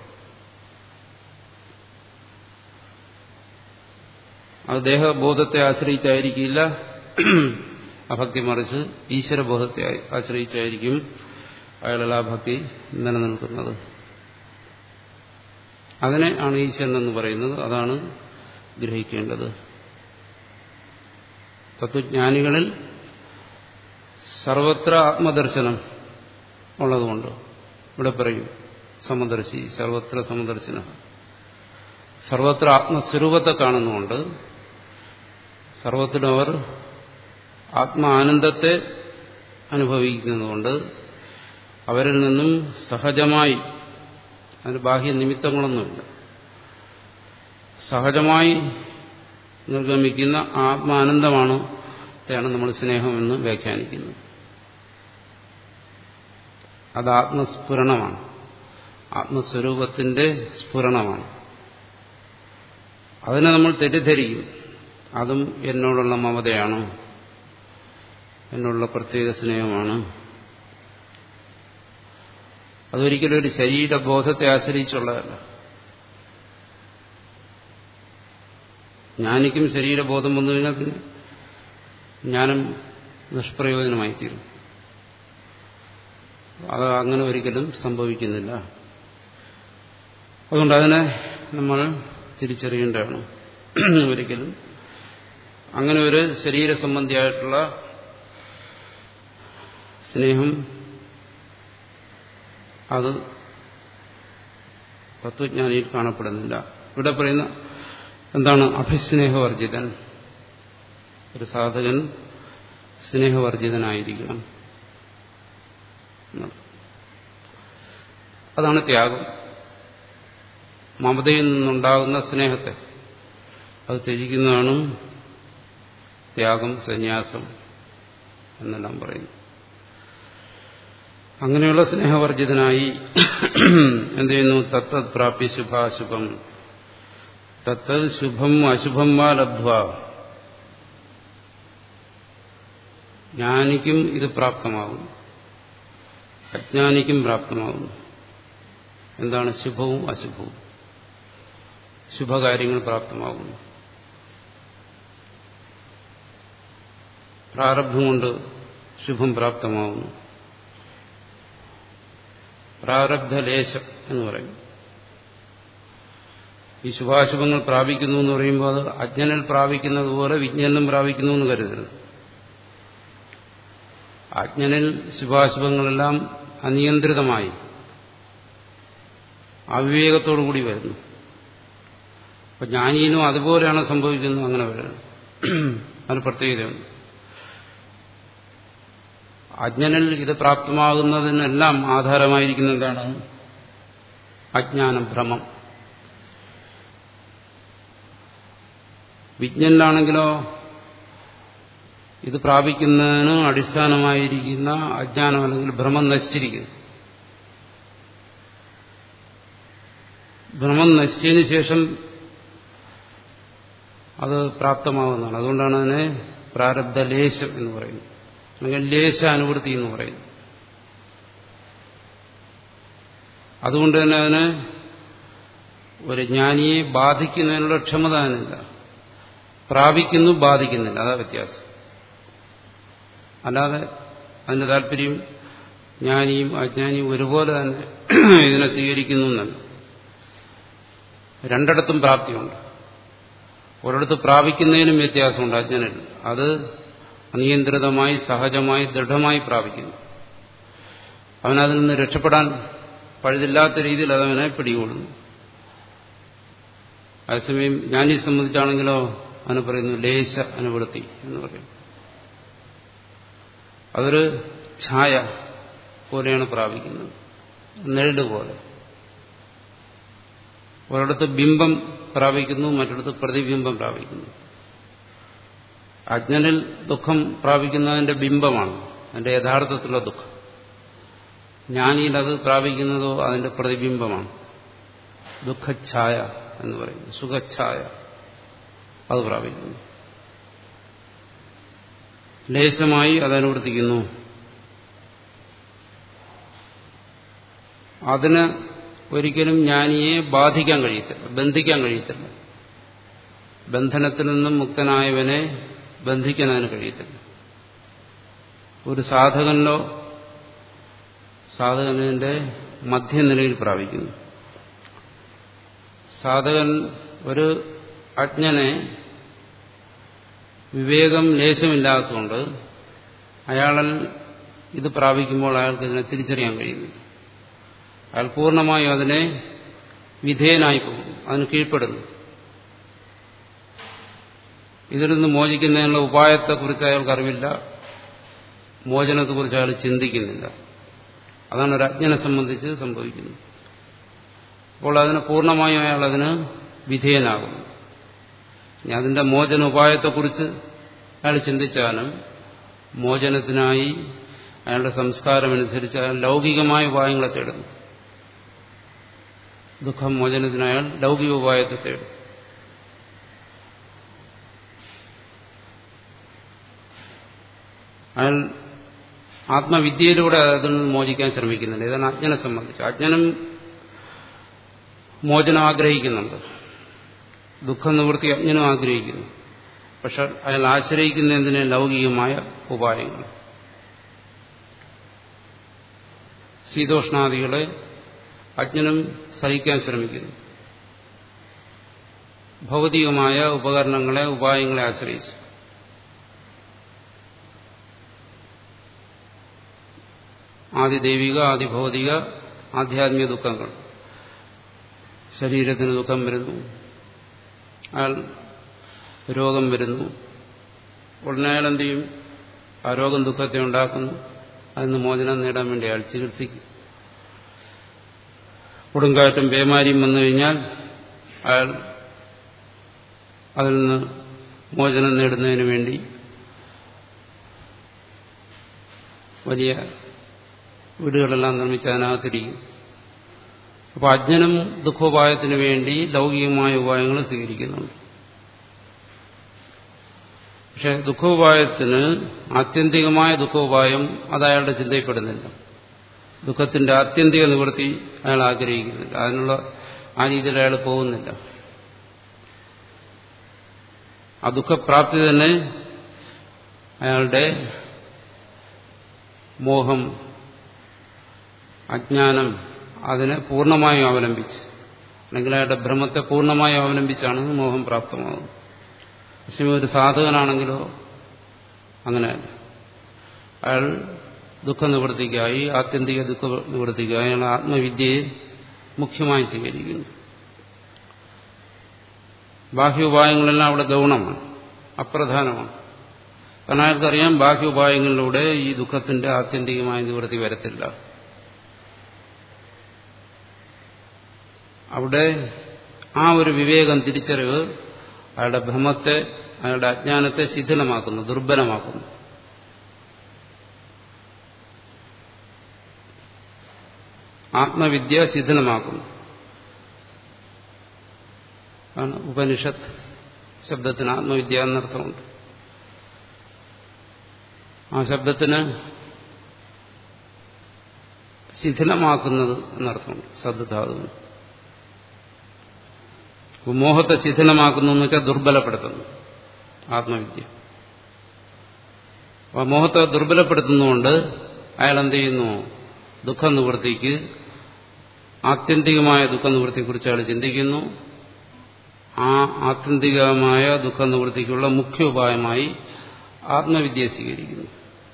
അത് ദേഹബോധത്തെ ആശ്രയിച്ചായിരിക്കില്ല ആ ഭക്തി മറിച്ച് ഈശ്വരബോധത്തെ ആശ്രയിച്ചായിരിക്കും അയാളുടെ ആ ഭക്തി നിലനിൽക്കുന്നത് അതിനെ ആണ് ഈശ്വരൻ എന്ന് പറയുന്നത് അതാണ് ഗ്രഹിക്കേണ്ടത് തത്വജ്ഞാനികളിൽ സർവത്ര ആത്മദർശനം ഉള്ളതുകൊണ്ട് ഇവിടെ പറയും സമദർശി സർവത്ര സമദർശന സർവത്ര ആത്മസ്വരൂപത്തെ കാണുന്നുകൊണ്ട് സർവത്തിലും അവർ ആത്മാനന്ദത്തെ അനുഭവിക്കുന്നതുകൊണ്ട് അവരിൽ നിന്നും സഹജമായി അതിന് ബാഹ്യ നിമിത്തങ്ങളൊന്നുമില്ല സഹജമായി നിർഗമിക്കുന്ന ആത്മാനന്ദമാണ് ാണ് നമ്മൾ സ്നേഹമെന്ന് വ്യാഖ്യാനിക്കുന്നത് അത് ആത്മസ്ഫുരണമാണ് ആത്മസ്വരൂപത്തിന്റെ സ്ഫുരണമാണ് അതിനെ നമ്മൾ തെറ്റിദ്ധരിക്കും അതും എന്നോടുള്ള മമതയാണ് എന്നോടുള്ള പ്രത്യേക സ്നേഹമാണ് അതൊരിക്കലും ഒരു ശരീരബോധത്തെ ആശ്രയിച്ചുള്ളതല്ല ജ്ഞാനിക്കും ശരീരബോധം വന്നു കഴിഞ്ഞാൽ പിന്നെ ജ്ഞാനം നിഷ്പ്രയോജനമായി തീരും അത് അങ്ങനെ ഒരിക്കലും സംഭവിക്കുന്നില്ല അതുകൊണ്ട് അതിനെ നമ്മൾ തിരിച്ചറിയേണ്ടതാണ് ഒരിക്കലും അങ്ങനെ ഒരു ശരീര സംബന്ധിയായിട്ടുള്ള സ്നേഹം അത് തത്വജ്ഞാനിയിൽ കാണപ്പെടുന്നില്ല ഇവിടെ പറയുന്ന എന്താണ് അഭിസ്നേഹവർജിതൻ ഒരു സാധകൻ സ്നേഹവർജിതനായിരിക്കണം അതാണ് ത്യാഗം മമതയിൽ നിന്നുണ്ടാകുന്ന സ്നേഹത്തെ അത് ത്യജിക്കുന്നതാണ് ത്യാഗം സന്യാസം എന്നെല്ലാം പറയുന്നു അങ്ങനെയുള്ള സ്നേഹവർജിതനായി എന്ത് ചെയ്യുന്നു തത്തത് പ്രാപ്യ ശുഭാശുഭം തത്തത് ശുഭം അശുഭം വാ ലബ്ധ്വ ജ്ഞാനിക്കും ഇത് പ്രാപ്തമാകുന്നു അജ്ഞാനിക്കും പ്രാപ്തമാകുന്നു എന്താണ് ശുഭവും അശുഭവും ശുഭകാര്യങ്ങൾ പ്രാപ്തമാകുന്നു പ്രാരബ്ധം കൊണ്ട് ശുഭം പ്രാപ്തമാകുന്നു പ്രാരബ്ധലേശം എന്ന് പറയും ഈ ശുഭാശുഭങ്ങൾ പ്രാപിക്കുന്നു എന്ന് പറയുമ്പോൾ അത് അജ്ഞനിൽ പ്രാപിക്കുന്നത് പോലെ വിജ്ഞാനം പ്രാപിക്കുന്നു എന്ന് കരുതരുത് അജ്ഞനിൽ ശുഭാശുഭങ്ങളെല്ലാം അനിയന്ത്രിതമായി അവിവേകത്തോടു കൂടി വരുന്നു അപ്പൊ ജ്ഞാനീനും അതുപോലെയാണ് സംഭവിക്കുന്നത് അങ്ങനെ വരുന്നത് അതിന് പ്രത്യേകതയുണ്ട് അജ്ഞനിൽ ഇത് പ്രാപ്തമാകുന്നതിനെല്ലാം ആധാരമായിരിക്കുന്ന എന്താണ് അജ്ഞാനം ഭ്രമം വിജ്ഞനിലാണെങ്കിലോ ഇത് പ്രാപിക്കുന്നതിന് അടിസ്ഥാനമായിരിക്കുന്ന അജ്ഞാനം അല്ലെങ്കിൽ ഭ്രമം നശിച്ചിരിക്കുന്നു ഭ്രമം നശിച്ചതിന് ശേഷം അത് പ്രാപ്തമാകുന്നതാണ് അതുകൊണ്ടാണ് അതിനെ പ്രാരബ്ധ ലേശം എന്ന് പറയുന്നത് അല്ലെങ്കിൽ ലേശ അനുവൃത്തി എന്ന് പറയുന്നു അതുകൊണ്ട് തന്നെ അതിന് ഒരു ജ്ഞാനിയെ ബാധിക്കുന്നതിനുള്ള ക്ഷമത അതിനില്ല പ്രാപിക്കുന്നു ബാധിക്കുന്നില്ല അതാ വ്യത്യാസം അല്ലാതെ അതിന്റെ താല്പര്യം ജ്ഞാനിയും അജ്ഞാനിയും ഒരുപോലെ തന്നെ ഇതിനെ സ്വീകരിക്കുന്നു എന്നല്ല രണ്ടിടത്തും പ്രാപ്തിയുണ്ട് ഒരിടത്ത് പ്രാപിക്കുന്നതിനും വ്യത്യാസമുണ്ട് അജ്ഞനിൽ അത് അനിയന്ത്രിതമായി സഹജമായി ദൃഢമായി പ്രാപിക്കുന്നു അവനതിൽ നിന്ന് രക്ഷപ്പെടാൻ പഴുതില്ലാത്ത രീതിയിൽ അതവനെ പിടികൂടുന്നു അതേസമയം ജ്ഞാനിയെ സംബന്ധിച്ചാണെങ്കിലോ അവന് പറയുന്നു ലേശ അനുവൃത്തി എന്ന് പറയും അതൊരു ഛായ പോലെയാണ് പ്രാപിക്കുന്നത് നെഴല് പോലെ ഒരിടത്ത് ബിംബം പ്രാപിക്കുന്നു മറ്റിടത്ത് പ്രതിബിംബം പ്രാപിക്കുന്നു അജ്ഞനിൽ ദുഃഖം പ്രാപിക്കുന്നതിന്റെ ബിംബമാണ് അതിന്റെ യഥാർത്ഥത്തിലുള്ള ദുഃഖം ജ്ഞാനിയിൽ അത് പ്രാപിക്കുന്നതോ അതിന്റെ പ്രതിബിംബമാണ് ദുഃഖഛായ എന്ന് പറയുന്നു സുഖഛായ അത് പ്രാപിക്കുന്നു ലേശമായി അതനുവർത്തിക്കുന്നു അതിന് ഒരിക്കലും ജ്ഞാനിയെ ബാധിക്കാൻ കഴിയത്തില്ല ബന്ധിക്കാൻ കഴിയത്തില്ല ബന്ധനത്തിൽ നിന്നും മുക്തനായവനെ ബന്ധിക്കാൻ അതിന് കഴിയത്തില്ല ഒരു സാധകനിലോ സാധകനിന്റെ മധ്യനിലയിൽ പ്രാപിക്കുന്നു സാധകൻ ഒരു അജ്ഞനെ വിവേകം ലേശമില്ലാത്തതുകൊണ്ട് അയാളിൽ ഇത് പ്രാപിക്കുമ്പോൾ അയാൾക്ക് ഇതിനെ തിരിച്ചറിയാൻ കഴിയുന്നു അയാൾ പൂർണ്ണമായും അതിനെ വിധേയനായി പോകുന്നു അതിന് കീഴ്പ്പെടുന്നു ഇതിൽ നിന്ന് മോചിക്കുന്നതിനുള്ള ഉപായത്തെക്കുറിച്ച് അയാൾക്ക് അറിവില്ല മോചനത്തെക്കുറിച്ച് അയാൾ ചിന്തിക്കുന്നില്ല അതാണ് ഒരു അജ്ഞനെ സംബന്ധിച്ച് സംഭവിക്കുന്നത് അപ്പോൾ അതിന് പൂർണ്ണമായും അയാൾ അതിന് വിധേയനാകുന്നു ഇനി അതിന്റെ മോചന ഉപായത്തെക്കുറിച്ച് അയാൾ ചിന്തിച്ചാലും മോചനത്തിനായി അയാളുടെ സംസ്കാരമനുസരിച്ച് അയാൾ ലൗകികമായ ഉപായങ്ങളെ തേടുന്നു ദുഃഖം മോചനത്തിന് അയാൾ ലൗകിക ഉപായത്തെ തേടും അയാൾ ആത്മവിദ്യയിലൂടെ അതിൽ നിന്ന് മോചിക്കാൻ ശ്രമിക്കുന്നുണ്ട് ഇതാണ് അജ്ഞനെ സംബന്ധിച്ച് അജ്ഞനും മോചനം ആഗ്രഹിക്കുന്നുണ്ട് ദുഃഖം നിവൃത്തി അജ്ഞനും ആഗ്രഹിക്കുന്നു പക്ഷെ അയാൾ ആശ്രയിക്കുന്ന എന്തിനെ ലൗകികമായ ഉപായങ്ങൾ ശീതോഷ്ണാദികളെ അജ്ഞനും സഹിക്കാൻ ശ്രമിക്കുന്നു ഭൗതികമായ ഉപകരണങ്ങളെ ഉപായങ്ങളെ ആശ്രയിച്ചു ആദി ദൈവിക ആദി ഭൗതിക ആധ്യാത്മിക ദുഃഖങ്ങൾ ശരീരത്തിന് ദുഃഖം വരുന്നു അയാൾ രോഗം വരുന്നു ഉടനെ അയാൾ എന്ത് ചെയ്യും ആ രോഗം ദുഃഖത്തെ ഉണ്ടാക്കുന്നു അതിന് മോചനം നേടാൻ വേണ്ടി അയാൾ ചികിത്സിക്കും കൊടുങ്കാറ്റും പേമാരിയും വന്നു കഴിഞ്ഞാൽ അയാൾ അതിൽ നിന്ന് മോചനം നേടുന്നതിന് വേണ്ടി വലിയ വീടുകളെല്ലാം നിർമ്മിച്ച് അതിനകത്തിരിക്കും അപ്പോൾ അജ്ഞനും ദുഃഖോപായത്തിന് വേണ്ടി ലൗകികമായ ഉപായങ്ങൾ സ്വീകരിക്കുന്നുണ്ട് പക്ഷെ ദുഃഖോപായത്തിന് ആത്യന്തികമായ ദുഃഖോപായം അത് അയാളുടെ ചിന്തയിൽപ്പെടുന്നില്ല ദുഃഖത്തിന്റെ ആത്യന്തിക നിവൃത്തി അയാൾ ആഗ്രഹിക്കുന്നില്ല അതിനുള്ള ആ രീതിയിൽ അയാൾ പോകുന്നില്ല ആ ദുഃഖപ്രാപ്തി തന്നെ അയാളുടെ മോഹം അജ്ഞാനം അതിനെ പൂർണ്ണമായും അവലംബിച്ച് അല്ലെങ്കിൽ അയാളുടെ ഭ്രമത്തെ പൂർണ്ണമായും അവലംബിച്ചാണ് മോഹം പ്രാപ്തമാകുന്നത് പക്ഷേ ഒരു സാധകനാണെങ്കിലോ അങ്ങനെയല്ല അയാൾ ദുഃഖ നിവൃത്തിക്കായി ആത്യന്തിക ദുഃഖ നിവൃത്തിക്കായി അയാൾ ആത്മവിദ്യയെ മുഖ്യമായി സ്വീകരിക്കുന്നു ബാഹ്യോപായങ്ങളെല്ലാം അവിടെ ഗൗണമാണ് അപ്രധാനമാണ് കാരണം അയാൾക്കറിയാം ബാഹ്യോപായങ്ങളിലൂടെ ഈ ദുഃഖത്തിന്റെ ആത്യന്തികമായ നിവൃത്തി വരത്തില്ല അവിടെ ആ ഒരു വിവേകം തിരിച്ചറിവ് അയാളുടെ ഭ്രമത്തെ അയാളുടെ അജ്ഞാനത്തെ ശിഥിലമാക്കുന്നു ദുർബലമാക്കുന്നു ആത്മവിദ്യ ശിഥിലമാക്കുന്നു ആണ് ഉപനിഷത്ത് ശബ്ദത്തിന് ആത്മവിദ്യ എന്നർത്ഥമുണ്ട് ആ ശബ്ദത്തിന് ശിഥിലമാക്കുന്നത് എന്നർത്ഥമുണ്ട് ശബ്ദധാതുവിന് മോഹത്തെ ശിഥിലമാക്കുന്നു എന്ന് വെച്ചാൽ ദുർബലപ്പെടുത്തുന്നു ആത്മവിദ്യ ആ മോഹത്തെ ദുർബലപ്പെടുത്തുന്നതുകൊണ്ട് അയാൾ എന്ത് ചെയ്യുന്നു ദുഃഖ നിവൃത്തിക്ക് ആത്യന്തികമായ ദുഃഖ നിവൃത്തിയെക്കുറിച്ച് അയാൾ ചിന്തിക്കുന്നു ആ ആത്യന്തികമായ ദുഃഖ നിവൃത്തിക്കുള്ള മുഖ്യ ഉപായമായി ആത്മവിദ്യ സ്വീകരിക്കുന്നു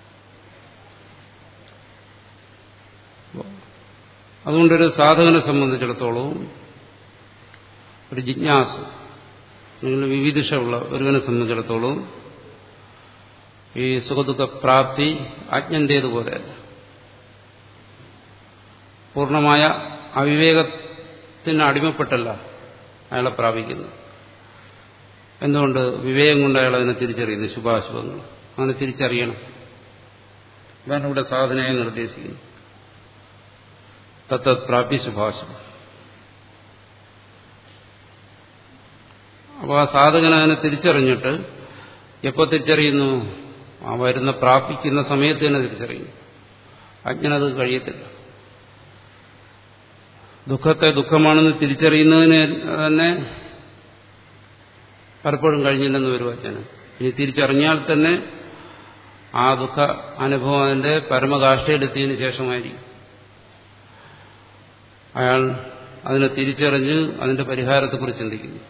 അതുകൊണ്ടൊരു സാധകനെ സംബന്ധിച്ചിടത്തോളം ഒരു ജിജ്ഞാസ അല്ലെങ്കിൽ വിവിധിഷമുള്ള ഒരുവനെ സംബന്ധിച്ചിടത്തോളം ഈ സുഖദുഃഖ പ്രാപ്തി അജ്ഞന്റേതുപോലെ പൂർണ്ണമായ അവിവേകത്തിന് അടിമപ്പെട്ടല്ല അയാളെ പ്രാപിക്കുന്നു എന്തുകൊണ്ട് വിവേകം കൊണ്ട് അയാൾ അതിനെ തിരിച്ചറിയുന്നു ശുഭാശുഭങ്ങൾ അങ്ങനെ തിരിച്ചറിയണം അതാണ് ഇവിടെ സാധനയെ നിർദ്ദേശിക്കുന്നത് തത്തത് പ്രാപ്തി ശുഭാശുഭം അപ്പോൾ ആ സാധകൻ അതിനെ തിരിച്ചറിഞ്ഞിട്ട് എപ്പോൾ തിരിച്ചറിയുന്നു ആ വരുന്ന പ്രാപിക്കുന്ന സമയത്ത് തന്നെ തിരിച്ചറിയുന്നു അജ്ഞനത് കഴിയത്തില്ല ദുഃഖത്തെ ദുഃഖമാണെന്ന് തിരിച്ചറിയുന്നതിന് തന്നെ പലപ്പോഴും കഴിഞ്ഞില്ലെന്ന് വരും അജ്ഞന് ഇനി തിരിച്ചറിഞ്ഞാൽ തന്നെ ആ ദുഃഖ അനുഭവം അതിന്റെ പരമകാഷ്ഠയിലെത്തിയതിനു ശേഷമായിരിക്കും അയാൾ അതിനെ തിരിച്ചറിഞ്ഞ് അതിന്റെ പരിഹാരത്തെക്കുറിച്ച് ചിന്തിക്കുന്നു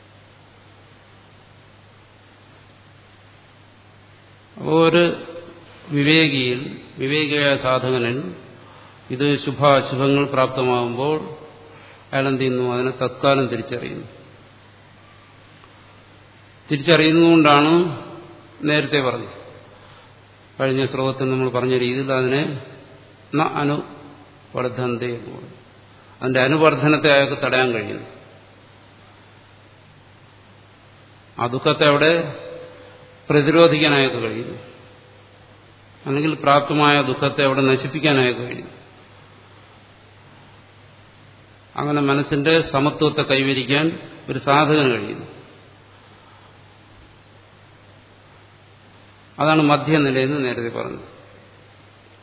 അപ്പോൾ ഒരു വിവേകിയിൽ വിവേകിയായ സാധകനിൽ ഇത് ശുഭാശുഭങ്ങൾ പ്രാപ്തമാകുമ്പോൾ അയാൾ എന്ത് ചെയ്യുന്നു അതിനെ തത്കാലം തിരിച്ചറിയുന്നു തിരിച്ചറിയുന്നതുകൊണ്ടാണ് നേരത്തെ പറഞ്ഞത് കഴിഞ്ഞ ശ്ലോകത്തിൽ നമ്മൾ പറഞ്ഞ രീതിയിൽ അതിനെ ന അനുവർദ്ധന്ത എന്ന് പറഞ്ഞു അതിന്റെ അനുവർദ്ധനത്തെ അയാൾക്ക് തടയാൻ കഴിയുന്നു ആ ദുഃഖത്തെ അവിടെ പ്രതിരോധിക്കാൻ അയാൾക്ക് കഴിയുന്നു അല്ലെങ്കിൽ പ്രാപ്തമായ ദുഃഖത്തെ അവിടെ നശിപ്പിക്കാൻ അയാൾക്ക് കഴിയുന്നു അങ്ങനെ മനസ്സിന്റെ സമത്വത്തെ കൈവരിക്കാൻ ഒരു സാധകന് കഴിയുന്നു അതാണ് മധ്യനിലയെന്ന് നേരത്തെ പറഞ്ഞത്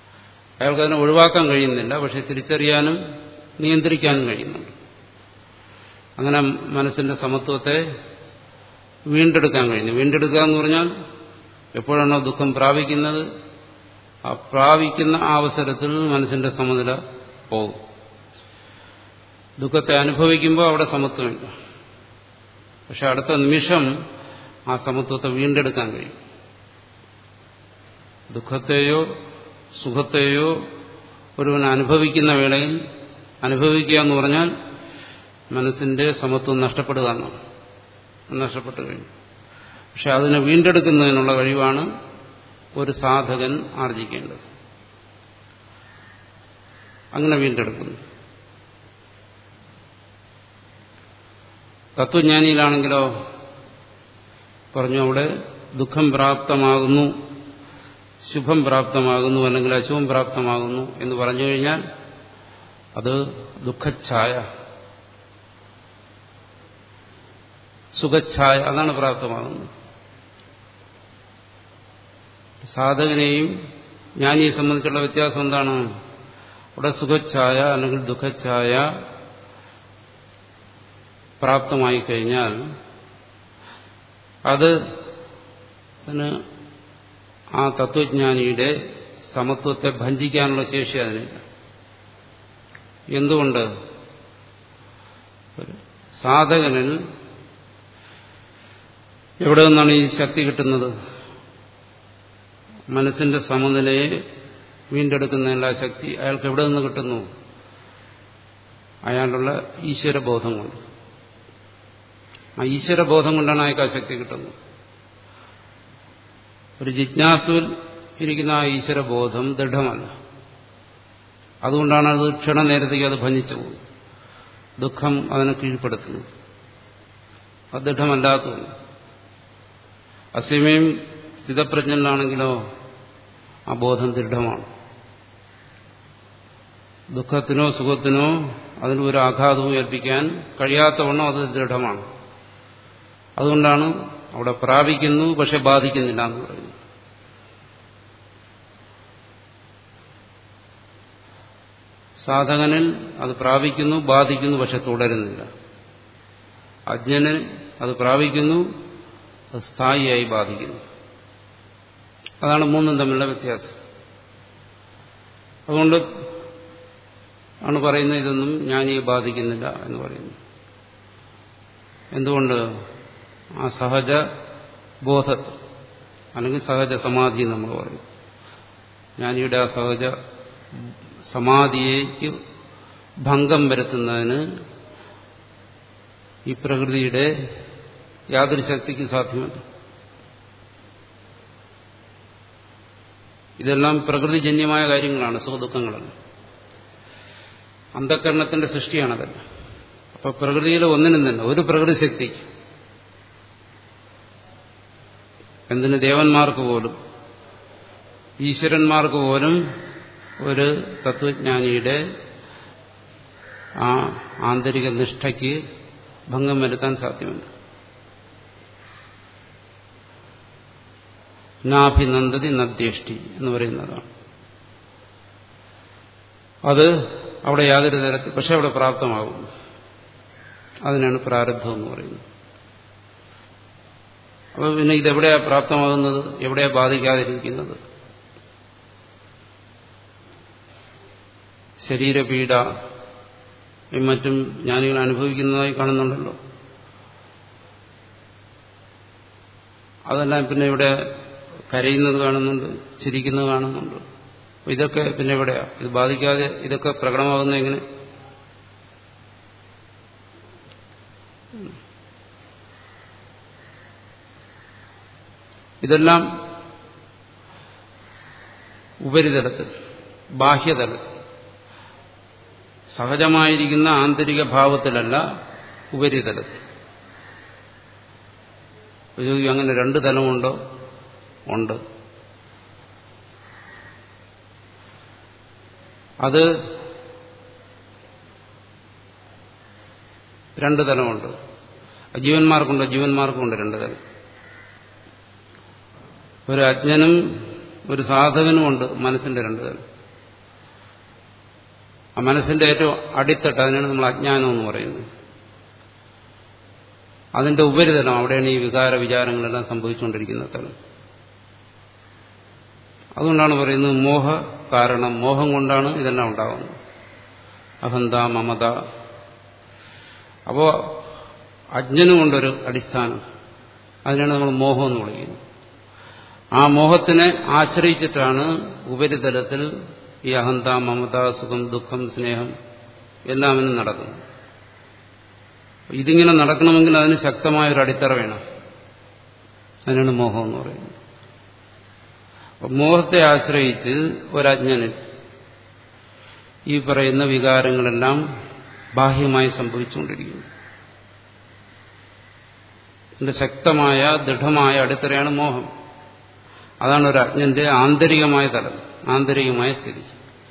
അയാൾക്ക് അതിനെ ഒഴിവാക്കാൻ കഴിയുന്നില്ല പക്ഷെ തിരിച്ചറിയാനും നിയന്ത്രിക്കാനും കഴിയുന്നുണ്ട് അങ്ങനെ മനസ്സിന്റെ സമത്വത്തെ വീണ്ടെടുക്കാൻ കഴിഞ്ഞു വീണ്ടെടുക്കുക എന്ന് പറഞ്ഞാൽ എപ്പോഴാണോ ദുഃഖം പ്രാപിക്കുന്നത് ആ പ്രാപിക്കുന്ന ആ അവസരത്തിൽ മനസ്സിന്റെ സമനില പോകും ദുഃഖത്തെ അനുഭവിക്കുമ്പോൾ അവിടെ സമത്വമില്ല പക്ഷെ അടുത്ത നിമിഷം ആ സമത്വത്തെ വീണ്ടെടുക്കാൻ കഴിയും ദുഃഖത്തെയോ സുഖത്തെയോ ഒരുവൻ അനുഭവിക്കുന്ന വേളയിൽ അനുഭവിക്കുക എന്ന് പറഞ്ഞാൽ മനസ്സിന്റെ സമത്വം നഷ്ടപ്പെടുക എന്നാണ് നഷ്ടപ്പെട്ടു കഴിഞ്ഞു പക്ഷെ അതിനെ വീണ്ടെടുക്കുന്നതിനുള്ള കഴിവാണ് ഒരു സാധകൻ ആർജിക്കേണ്ടത് അങ്ങനെ വീണ്ടെടുക്കുന്നു തത്വജ്ഞാനിയിലാണെങ്കിലോ പറഞ്ഞു അവിടെ ദുഃഖം പ്രാപ്തമാകുന്നു ശുഭം പ്രാപ്തമാകുന്നു അല്ലെങ്കിൽ അശുഭം പ്രാപ്തമാകുന്നു എന്ന് പറഞ്ഞു കഴിഞ്ഞാൽ അത് ദുഃഖഛായ സുഖഛായ അതാണ് പ്രാപ്തമാകുന്നത് സാധകനെയും ജ്ഞാനിയെ സംബന്ധിച്ചുള്ള വ്യത്യാസം എന്താണ് അവിടെ സുഖഛായ അല്ലെങ്കിൽ ദുഃഖഛായ പ്രാപ്തമായി കഴിഞ്ഞാൽ അത് അതിന് ആ തത്വജ്ഞാനിയുടെ സമത്വത്തെ ഭഞ്ചിക്കാനുള്ള ശേഷി അതിനില്ല എന്തുകൊണ്ട് സാധകനിൽ എവിടെ നിന്നാണ് ഈ ശക്തി കിട്ടുന്നത് മനസ്സിന്റെ സമനിലയെ വീണ്ടെടുക്കുന്നതിനുള്ള ആ ശക്തി അയാൾക്ക് എവിടെ നിന്ന് കിട്ടുന്നു അയാളുള്ള ഈശ്വരബോധം കൊണ്ട് ആ ഈശ്വരബോധം കൊണ്ടാണ് അയാൾക്ക് ആ ശക്തി കിട്ടുന്നത് ഒരു ജിജ്ഞാസുവിൽ ഇരിക്കുന്ന ആ ഈശ്വരബോധം ദൃഢമല്ല അതുകൊണ്ടാണ് അത് ക്ഷണനേരത്തേക്ക് അത് ഭഞ്ജിച്ചു പോകുന്നത് ദുഃഖം അതിനെ കീഴ്പ്പെടുത്തുന്നു അത് ദൃഢമല്ലാത്തതുകൊണ്ട് അസമയം സ്ഥിതപ്രജ്ഞനാണെങ്കിലോ ആ ബോധം ദൃഢമാണ് ദുഃഖത്തിനോ സുഖത്തിനോ അതിന് ഒരു ആഘാതവും ഏൽപ്പിക്കാൻ കഴിയാത്തവണ്ണം അത് ദൃഢമാണ് അതുകൊണ്ടാണ് അവിടെ പ്രാപിക്കുന്നു പക്ഷെ ബാധിക്കുന്നില്ല എന്ന് പറയുന്നു സാധകനിൽ അത് പ്രാപിക്കുന്നു ബാധിക്കുന്നു പക്ഷെ തുടരുന്നില്ല അജ്ഞന് അത് പ്രാപിക്കുന്നു അത് സ്ഥായിയായി ബാധിക്കുന്നു അതാണ് മൂന്നും തമ്മിലുള്ള വ്യത്യാസം അതുകൊണ്ട് ആണ് പറയുന്നത് ഇതൊന്നും ജ്ഞാനിയെ ബാധിക്കുന്നില്ല എന്ന് പറയുന്നു എന്തുകൊണ്ട് ആ സഹജ ബോധ അല്ലെങ്കിൽ സഹജ സമാധി നമ്മൾ പറയും ജ്ഞാനിയുടെ ആ സഹജ സമാധിയേക്ക് ഭംഗം വരുത്തുന്നതിന് ഈ പ്രകൃതിയുടെ യാതൊരു ശക്തിക്ക് സാധ്യമല്ല ഇതെല്ലാം പ്രകൃതിജന്യമായ കാര്യങ്ങളാണ് സുഖദുഃഖങ്ങളല്ല അന്ധകരണത്തിന്റെ സൃഷ്ടിയാണതല്ല അപ്പൊ പ്രകൃതിയിലെ ഒന്നിനും തന്നെ ഒരു പ്രകൃതി ശക്തിക്ക് എന്തിന് ദേവന്മാർക്ക് പോലും ഈശ്വരന്മാർക്ക് പോലും ഒരു തത്വജ്ഞാനിയുടെ ആ ആന്തരിക നിഷ്ഠയ്ക്ക് ഭംഗം വരുത്താൻ സാധ്യമല്ല നാഭിനന്ദതി നദ്യേഷ്ടി എന്ന് പറയുന്നതാണ് അത് അവിടെ യാതൊരു തരത്തിൽ പക്ഷെ അവിടെ പ്രാപ്തമാകും അതിനാണ് പ്രാരബ്ധം എന്ന് പറയുന്നത് അപ്പോൾ പിന്നെ ഇതെവിടെയാ പ്രാപ്തമാകുന്നത് എവിടെയാ ബാധിക്കാതിരിക്കുന്നത് ശരീരപീഡ മറ്റും ജ്ഞാനികൾ അനുഭവിക്കുന്നതായി കാണുന്നുണ്ടല്ലോ അതെല്ലാം പിന്നെ ഇവിടെ കരയുന്നത് കാണുന്നുണ്ട് ചിരിക്കുന്നത് കാണുന്നുണ്ട് ഇതൊക്കെ പിന്നെ എവിടെയാ ഇത് ബാധിക്കാതെ ഇതൊക്കെ പ്രകടമാകുന്ന എങ്ങനെ ഇതെല്ലാം ഉപരിതലത്തിൽ ബാഹ്യതലത്തിൽ സഹജമായിരിക്കുന്ന ആന്തരിക ഭാവത്തിലല്ല ഉപരിതലത്തിൽ ചോദിക്കും അങ്ങനെ രണ്ട് തലമുണ്ടോ ഉണ്ട് അത് രണ്ട് തലമുണ്ട് ജീവന്മാർക്കുണ്ടോ ജീവന്മാർക്കുണ്ട് രണ്ട് തലം ഒരു അജ്ഞനും ഒരു സാധകനുമുണ്ട് മനസ്സിന്റെ രണ്ട് തലം ആ മനസ്സിന്റെ ഏറ്റവും അടിത്തട്ട് അതിനാണ് നമ്മൾ അജ്ഞാനം എന്ന് പറയുന്നത് അതിന്റെ ഉപരിതലം അവിടെയാണ് ഈ വികാര വിചാരങ്ങളെല്ലാം സംഭവിച്ചുകൊണ്ടിരിക്കുന്ന തലം അതുകൊണ്ടാണ് പറയുന്നത് മോഹ കാരണം മോഹം കൊണ്ടാണ് ഇതെല്ലാം ഉണ്ടാകുന്നത് അഹന്ത മമത അപ്പോ അജ്ഞനും കൊണ്ടൊരു അടിസ്ഥാനം അതിനാണ് നമ്മൾ മോഹം എന്ന് വിളിക്കുന്നത് ആ മോഹത്തിനെ ആശ്രയിച്ചിട്ടാണ് ഉപരിതലത്തിൽ ഈ അഹന്ത മമത സുഖം ദുഃഖം സ്നേഹം എല്ലാം ഇന്ന് നടക്കുന്നത് ഇതിങ്ങനെ നടക്കണമെങ്കിൽ അതിന് ശക്തമായൊരു അടിത്തറ വേണം അതിനാണ് മോഹം എന്ന് പറയുന്നത് മോഹത്തെ ആശ്രയിച്ച് ഒരജ്ഞനിൽ ഈ പറയുന്ന വികാരങ്ങളെല്ലാം ബാഹ്യമായി സംഭവിച്ചുകൊണ്ടിരിക്കുന്നു ഇതിന്റെ ശക്തമായ ദൃഢമായ അടിത്തറയാണ് മോഹം അതാണ് ഒരു അജ്ഞന്റെ ആന്തരികമായ തലം ആന്തരികമായ സ്ഥിതി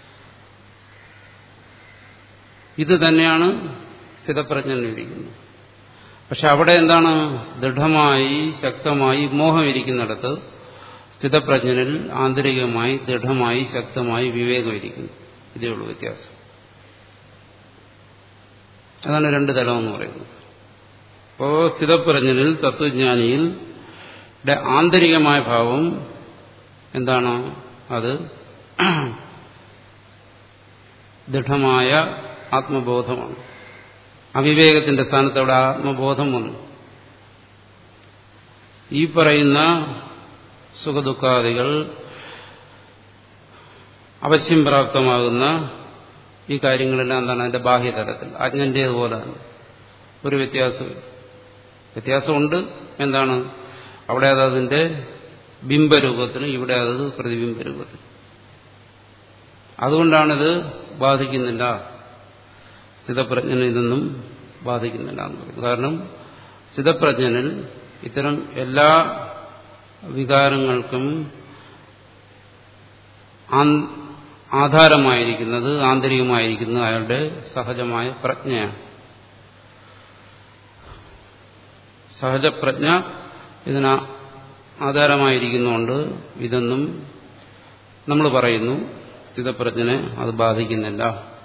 ഇത് തന്നെയാണ് സ്ഥിതപ്രജ്ഞനിരിക്കുന്നത് പക്ഷെ അവിടെ എന്താണ് ദൃഢമായി ശക്തമായി മോഹം ഇരിക്കുന്നിടത്ത് സ്ഥിതപ്രജ്ഞനിൽ ആന്തരികമായി ദൃഢമായി ശക്തമായി വിവേകം ഇരിക്കുന്നു ഇതേ ഉള്ളൂ വ്യത്യാസം അതാണ് രണ്ട് തലമെന്ന് പറയുന്നത് അപ്പോ സ്ഥിതപ്രജ്ഞനിൽ തത്വജ്ഞാനിയിൽ ആന്തരികമായ ഭാവം എന്താണ് അത് ദൃഢമായ ആത്മബോധമാണ് അവിവേകത്തിന്റെ സ്ഥാനത്ത് അവിടെ ആത്മബോധം വന്നു ഈ പറയുന്ന സുഖദുഃഖാദികൾ അവശ്യം പ്രാപ്തമാകുന്ന ഈ കാര്യങ്ങളെല്ലാം എന്താണ് അതിന്റെ ബാഹ്യതലത്തിൽ അജ്ഞന്റേതുപോലെയാണ് ഒരു വ്യത്യാസം വ്യത്യാസമുണ്ട് എന്താണ് അവിടെ അത് അതിന്റെ ബിംബരൂപത്തിന് ഇവിടെ അത് പ്രതിബിംബ രൂപത്തിൽ അതുകൊണ്ടാണിത് ബാധിക്കുന്നില്ല സ്ഥിതപ്രജ്ഞനെ ഇതൊന്നും ബാധിക്കുന്നില്ല എന്ന് പറയും കാരണം സ്ഥിതപ്രജ്ഞനിൽ ഇത്തരം എല്ലാ വികാരങ്ങൾക്കും ആധാരമായിരിക്കുന്നത് ആന്തരികമായിരിക്കുന്നത് അയാളുടെ സഹജമായ പ്രജ്ഞയാണ് സഹജപ്രജ്ഞ ഇതിന് ആധാരമായിരിക്കുന്നുകൊണ്ട് ഇതൊന്നും നമ്മൾ പറയുന്നു സ്ഥിതപ്രജ്ഞനെ അത് ബാധിക്കുന്നില്ല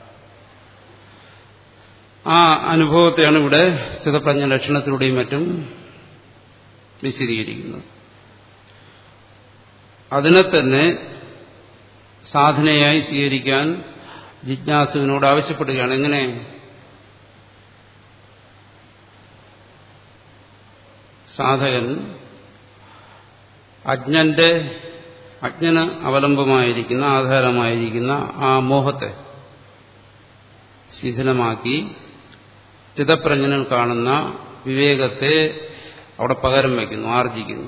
ആ അനുഭവത്തെയാണ് ഇവിടെ സ്ഥിതപ്രജ്ഞ ലക്ഷണത്തിലൂടെയും മറ്റും വിശദീകരിക്കുന്നത് അതിനെ തന്നെ സാധനയായി സ്വീകരിക്കാൻ ജിജ്ഞാസുവിനോട് ആവശ്യപ്പെടുകയാണ് എങ്ങനെ സാധകൻ അജ്ഞന്റെ അജ്ഞന് അവലംബമായിരിക്കുന്ന ആധാരമായിരിക്കുന്ന ആ മോഹത്തെ ശിഥിലമാക്കി സ്ഥിതപ്രജ്ഞനിൽ കാണുന്ന വിവേകത്തെ അവിടെ പകരം വയ്ക്കുന്നു ആർജിക്കുന്നു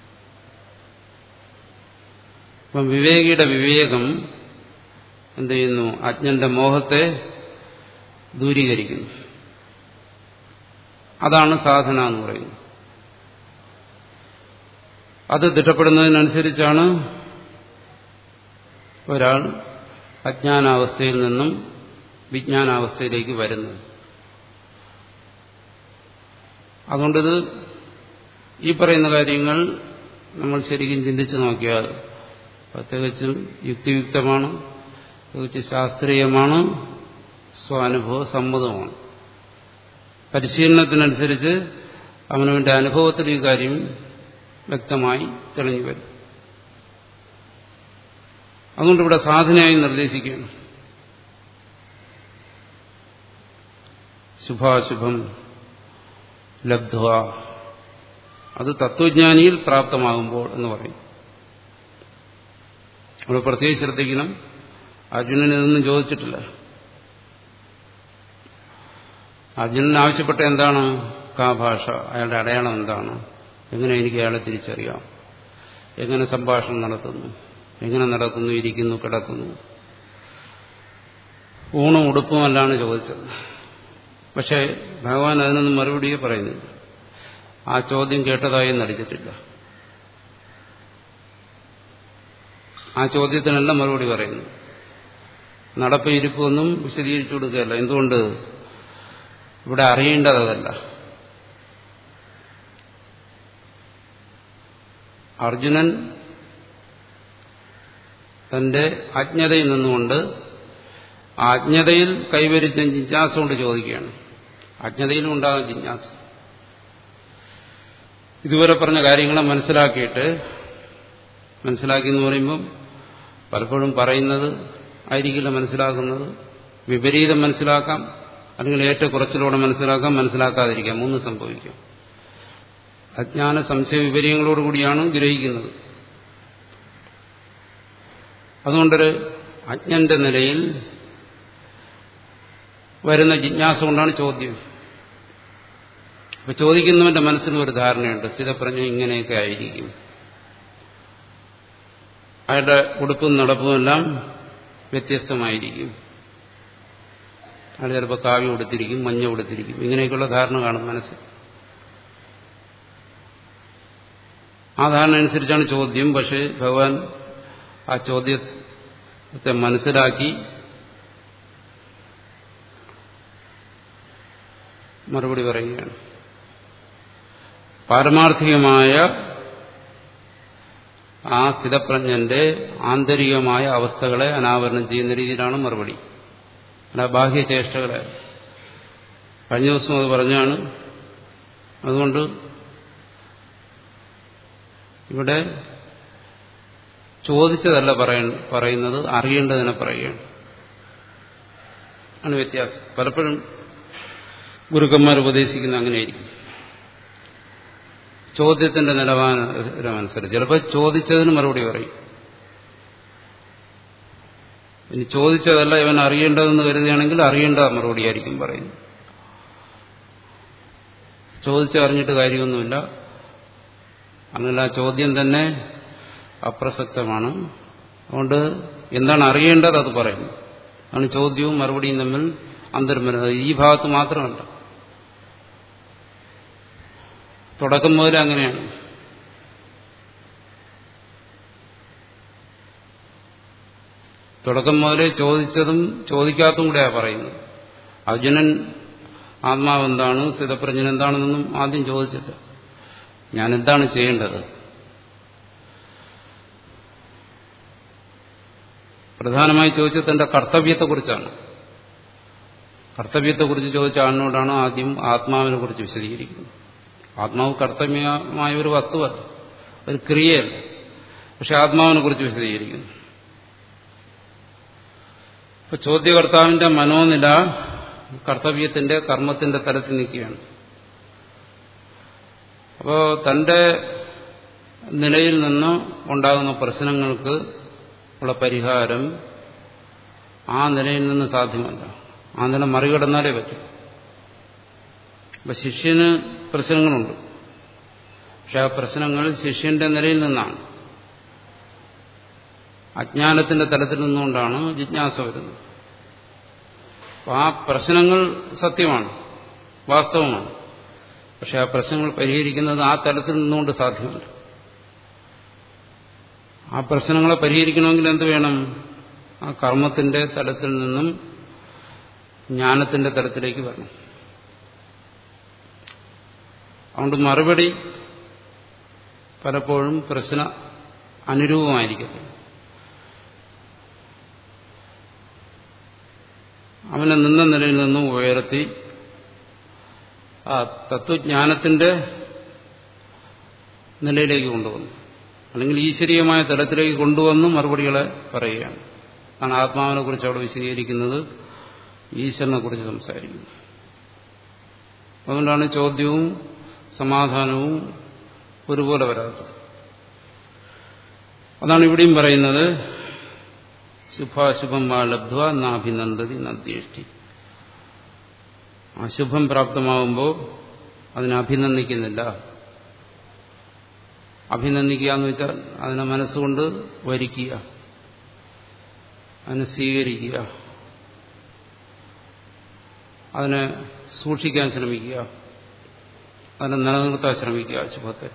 അപ്പം വിവേകിയുടെ വിവേകം എന്ത് ചെയ്യുന്നു അജ്ഞന്റെ മോഹത്തെ ദൂരീകരിക്കുന്നു അതാണ് സാധന എന്ന് പറയുന്നത് അത് തിട്ടപ്പെടുന്നതിനനുസരിച്ചാണ് ഒരാൾ അജ്ഞാനാവസ്ഥയിൽ നിന്നും വിജ്ഞാനാവസ്ഥയിലേക്ക് വരുന്നത് അതുകൊണ്ടിത് ഈ പറയുന്ന കാര്യങ്ങൾ നമ്മൾ ശരിക്കും ചിന്തിച്ചു നോക്കിയാൽ തികച്ചും യുക്തിയുക്തമാണ് തികച്ചും ശാസ്ത്രീയമാണ് സ്വാനുഭവ സമ്മതമാണ് പരിശീലനത്തിനനുസരിച്ച് അവനവന്റെ അനുഭവത്തിൽ ഈ കാര്യം വ്യക്തമായി തെളിഞ്ഞു വരും അതുകൊണ്ട് ഇവിടെ സാധനയായി നിർദ്ദേശിക്കുകയാണ് ശുഭാശുഭം ലബ്ധ്വ അത് തത്വജ്ഞാനിയിൽ പ്രാപ്തമാകുമ്പോൾ എന്ന് പറയും നമ്മൾ പ്രത്യേകിച്ച് ശ്രദ്ധിക്കണം അർജുനൻ ഇതൊന്നും ചോദിച്ചിട്ടില്ല അർജുനൻ ആവശ്യപ്പെട്ട എന്താണ് കാ ഭാഷ അയാളുടെ അടയാളം എന്താണ് എങ്ങനെ എനിക്ക് അയാളെ തിരിച്ചറിയാം എങ്ങനെ സംഭാഷണം നടത്തുന്നു എങ്ങനെ നടക്കുന്നു ഇരിക്കുന്നു കിടക്കുന്നു ഊണും ഉടുപ്പുമല്ലാണ് ചോദിച്ചത് പക്ഷേ ഭഗവാൻ അതിനൊന്നും മറുപടിയെ പറയുന്നില്ല ആ ചോദ്യം കേട്ടതായി നടിച്ചിട്ടില്ല ആ ചോദ്യത്തിനല്ല മറുപടി പറയുന്നു നടപ്പ് ഇരിപ്പൊന്നും വിശദീകരിച്ചു കൊടുക്കുകയല്ല എന്തുകൊണ്ട് ഇവിടെ അറിയേണ്ടതല്ല അർജുനൻ തന്റെ അജ്ഞതയിൽ നിന്നുകൊണ്ട് ആ അജ്ഞതയിൽ കൈവരിച്ച ജിജ്ഞാസ കൊണ്ട് ചോദിക്കുകയാണ് അജ്ഞതയിലും ഉണ്ടാകും ജിജ്ഞാസ ഇതുവരെ പറഞ്ഞ കാര്യങ്ങളെ മനസ്സിലാക്കിയിട്ട് മനസ്സിലാക്കി എന്ന് പറയുമ്പം പലപ്പോഴും പറയുന്നത് ആയിരിക്കില്ല മനസ്സിലാക്കുന്നത് വിപരീതം മനസ്സിലാക്കാം അല്ലെങ്കിൽ ഏറ്റക്കുറച്ചിലൂടെ മനസ്സിലാക്കാം മനസ്സിലാക്കാതിരിക്കാം മൂന്ന് സംഭവിക്കാം അജ്ഞാന സംശയ വിപര്യങ്ങളോടുകൂടിയാണ് ഗ്രഹിക്കുന്നത് അതുകൊണ്ടൊരു അജ്ഞന്റെ നിലയിൽ വരുന്ന ജിജ്ഞാസ കൊണ്ടാണ് ചോദ്യം അപ്പൊ ചോദിക്കുന്നവന്റെ മനസ്സിന് ഒരു ധാരണയുണ്ട് സ്ഥിതപ്രജ്ഞ ഇങ്ങനെയൊക്കെ ആയിരിക്കും അയാളുടെ ഉടുപ്പും നടപ്പും എല്ലാം വ്യത്യസ്തമായിരിക്കും അയാൾ ചിലപ്പോൾ കാവ്യ കൊടുത്തിരിക്കും മഞ്ഞ കൊടുത്തിരിക്കും ഇങ്ങനെയൊക്കെയുള്ള ധാരണ കാണും മനസ്സിൽ ആ ധാരണ അനുസരിച്ചാണ് ചോദ്യം പക്ഷേ ഭഗവാൻ ആ ചോദ്യത്തെ മനസ്സിലാക്കി മറുപടി പറയുകയാണ് പാരമാർത്ഥികമായ ആ സ്ഥിതപ്രജ്ഞന്റെ ആന്തരികമായ അവസ്ഥകളെ അനാവരണം ചെയ്യുന്ന രീതിയിലാണ് മറുപടി അല്ല ബാഹ്യചേഷ്ടകളെ കഴിഞ്ഞ ദിവസം അത് പറഞ്ഞാണ് അതുകൊണ്ട് ഇവിടെ ചോദിച്ചതല്ല പറയുന്നത് അറിയേണ്ടതിനെ പറയുകയാണ് ആണ് വ്യത്യാസം പലപ്പോഴും ഗുരുക്കന്മാർ ഉപദേശിക്കുന്ന അങ്ങനെയായിരിക്കും ചോദ്യത്തിന്റെ നിലവാരമനുസരിച്ച് ചിലപ്പോൾ ചോദിച്ചതിന് മറുപടി പറയും ഇനി ചോദിച്ചതല്ല ഇവൻ അറിയേണ്ടതെന്ന് കരുതുകയാണെങ്കിൽ അറിയേണ്ട മറുപടിയായിരിക്കും പറയുന്നത് ചോദിച്ചറിഞ്ഞിട്ട് കാര്യമൊന്നുമില്ല അങ്ങനെ ആ ചോദ്യം തന്നെ അപ്രസക്തമാണ് അതുകൊണ്ട് എന്താണ് അറിയേണ്ടത് അത് പറയുന്നു അതാണ് ചോദ്യവും മറുപടിയും തമ്മിൽ അന്തരം വരുന്നത് ഈ ഭാഗത്ത് മാത്രമല്ല തുടക്കം മുതൽ അങ്ങനെയാണ് തുടക്കം മുതലേ ചോദിച്ചതും ചോദിക്കാത്തതും കൂടെയാണ് പറയുന്നത് അർജുനൻ ആത്മാവ് എന്താണ് സ്ഥിതപ്രജ്ഞൻ എന്താണെന്നൊന്നും ആദ്യം ചോദിച്ചിട്ട് ഞാൻ എന്താണ് ചെയ്യേണ്ടത് പ്രധാനമായി ചോദിച്ചത് തന്റെ കർത്തവ്യത്തെക്കുറിച്ചാണ് കർത്തവ്യത്തെക്കുറിച്ച് ചോദിച്ച ആളിനോടാണ് ആദ്യം ആത്മാവിനെ കുറിച്ച് വിശദീകരിക്കുന്നത് ആത്മാവ് കർത്തവ്യമായ ഒരു വസ്തുവല്ല ഒരു ക്രിയയല്ല പക്ഷെ ആത്മാവിനെ കുറിച്ച് വിശദീകരിക്കുന്നു ഇപ്പൊ ചോദ്യകർത്താവിന്റെ മനോനില കർത്തവ്യത്തിന്റെ കർമ്മത്തിന്റെ തലത്തിൽ നിൽക്കുകയാണ് അപ്പോൾ തന്റെ നിലയിൽ നിന്ന് ഉണ്ടാകുന്ന പ്രശ്നങ്ങൾക്ക് ഉള്ള പരിഹാരം ആ നിലയിൽ നിന്ന് സാധ്യമല്ല ആ നില മറികടന്നാലേ പറ്റും അപ്പൊ ശിഷ്യന് പ്രശ്നങ്ങളുണ്ട് പക്ഷെ ആ പ്രശ്നങ്ങൾ ശിഷ്യന്റെ നിലയിൽ നിന്നാണ് അജ്ഞാനത്തിന്റെ തലത്തിൽ നിന്നുകൊണ്ടാണ് ജിജ്ഞാസ വരുന്നത് അപ്പൊ ആ പ്രശ്നങ്ങൾ സത്യമാണ് വാസ്തവമാണ് പക്ഷെ ആ പ്രശ്നങ്ങൾ പരിഹരിക്കുന്നത് ആ തലത്തിൽ നിന്നുകൊണ്ട് സാധ്യമല്ല ആ പ്രശ്നങ്ങളെ പരിഹരിക്കണമെങ്കിൽ എന്ത് വേണം ആ കർമ്മത്തിന്റെ തലത്തിൽ നിന്നും ജ്ഞാനത്തിന്റെ തലത്തിലേക്ക് വരണം അതുകൊണ്ട് മറുപടി പലപ്പോഴും പ്രശ്ന അനുരൂപമായിരിക്കത്തില്ല അവനെ നിന്ന നിലയിൽ നിന്നും ഉയർത്തി ആ തത്വജ്ഞാനത്തിന്റെ നിലയിലേക്ക് കൊണ്ടുവന്നു അല്ലെങ്കിൽ ഈശ്വരീയമായ തലത്തിലേക്ക് കൊണ്ടുവന്ന് മറുപടികളെ പറയുകയാണ് കാരണം ആത്മാവിനെ കുറിച്ച് അവിടെ വിശദീകരിക്കുന്നത് ഈശ്വരനെ കുറിച്ച് സംസാരിക്കുന്നു അതുകൊണ്ടാണ് ചോദ്യവും സമാധാനവും ഒരുപോലെ വരാത്തത് അതാണ് ഇവിടെയും പറയുന്നത് ശുഭാശുഭം വാ ലബ്ധ്വ നാഭിനന്ദതി നദ്യേഷ്ടി അശുഭം പ്രാപ്തമാകുമ്പോൾ അതിനെ അഭിനന്ദിക്കുന്നില്ല അഭിനന്ദിക്കുക എന്ന് വെച്ചാൽ അതിനെ മനസ്സുകൊണ്ട് വരിക്കുക അതിനെ സ്വീകരിക്കുക അതിനെ സൂക്ഷിക്കാൻ ശ്രമിക്കുക അതിനെ നിലനിർത്താൻ ശ്രമിക്കുക ശുഭത്തെ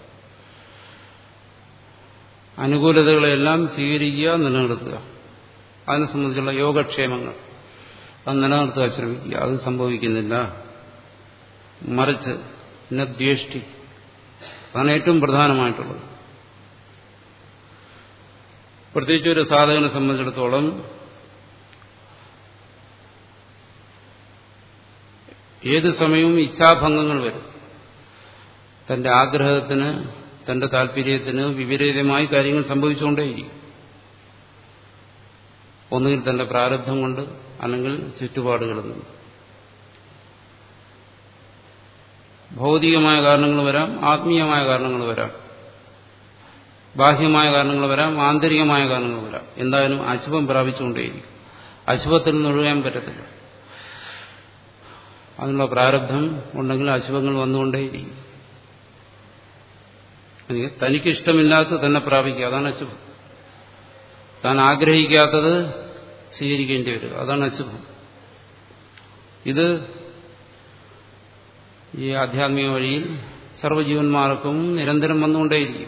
അനുകൂലതകളെല്ലാം സ്വീകരിക്കുക നിലനിർത്തുക അതിനെ സംബന്ധിച്ചുള്ള യോഗക്ഷേമങ്ങൾ അത് നിലനിർത്തുക ശ്രമിക്കുക അത് സംഭവിക്കുന്നില്ല മറിച്ച് പിന്നെ ദ്വേഷ്ടി അതാണ് ഏറ്റവും പ്രധാനമായിട്ടുള്ളത് പ്രത്യേകിച്ച് ഒരു സാധകനെ സംബന്ധിച്ചിടത്തോളം ഏത് സമയവും ഇച്ഛാഭംഗങ്ങൾ വരും തന്റെ ആഗ്രഹത്തിന് തന്റെ താല്പര്യത്തിന് വിപരീതമായി കാര്യങ്ങൾ സംഭവിച്ചുകൊണ്ടേയിരിക്കും ഒന്നുകിൽ തന്റെ പ്രാരബ്ധം കൊണ്ട് അല്ലെങ്കിൽ ചുറ്റുപാടുകളിൽ നിന്ന് ഭൗതികമായ കാരണങ്ങൾ വരാം ആത്മീയമായ കാരണങ്ങൾ വരാം ബാഹ്യമായ കാരണങ്ങൾ വരാം ആന്തരികമായ കാരണങ്ങൾ വരാം എന്തായാലും അശുഭം പ്രാപിച്ചുകൊണ്ടേയിരിക്കും അശുഭത്തിൽ നിന്ന് ഒഴിയാൻ പറ്റത്തില്ല അതിനുള്ള പ്രാരബ്ധം ഉണ്ടെങ്കിൽ അശുഭങ്ങൾ വന്നുകൊണ്ടേയിരിക്കും എനിക്ക് തനിക്കിഷ്ടമില്ലാത്ത തന്നെ പ്രാപിക്കുക അതാണ് അശുഭം താൻ ആഗ്രഹിക്കാത്തത് സ്വീകരിക്കേണ്ടി വരിക അതാണ് അശുഭം ഇത് ഈ ആധ്യാത്മിക വഴിയിൽ സർവ്വജീവന്മാർക്കും നിരന്തരം വന്നുകൊണ്ടേയിരിക്കും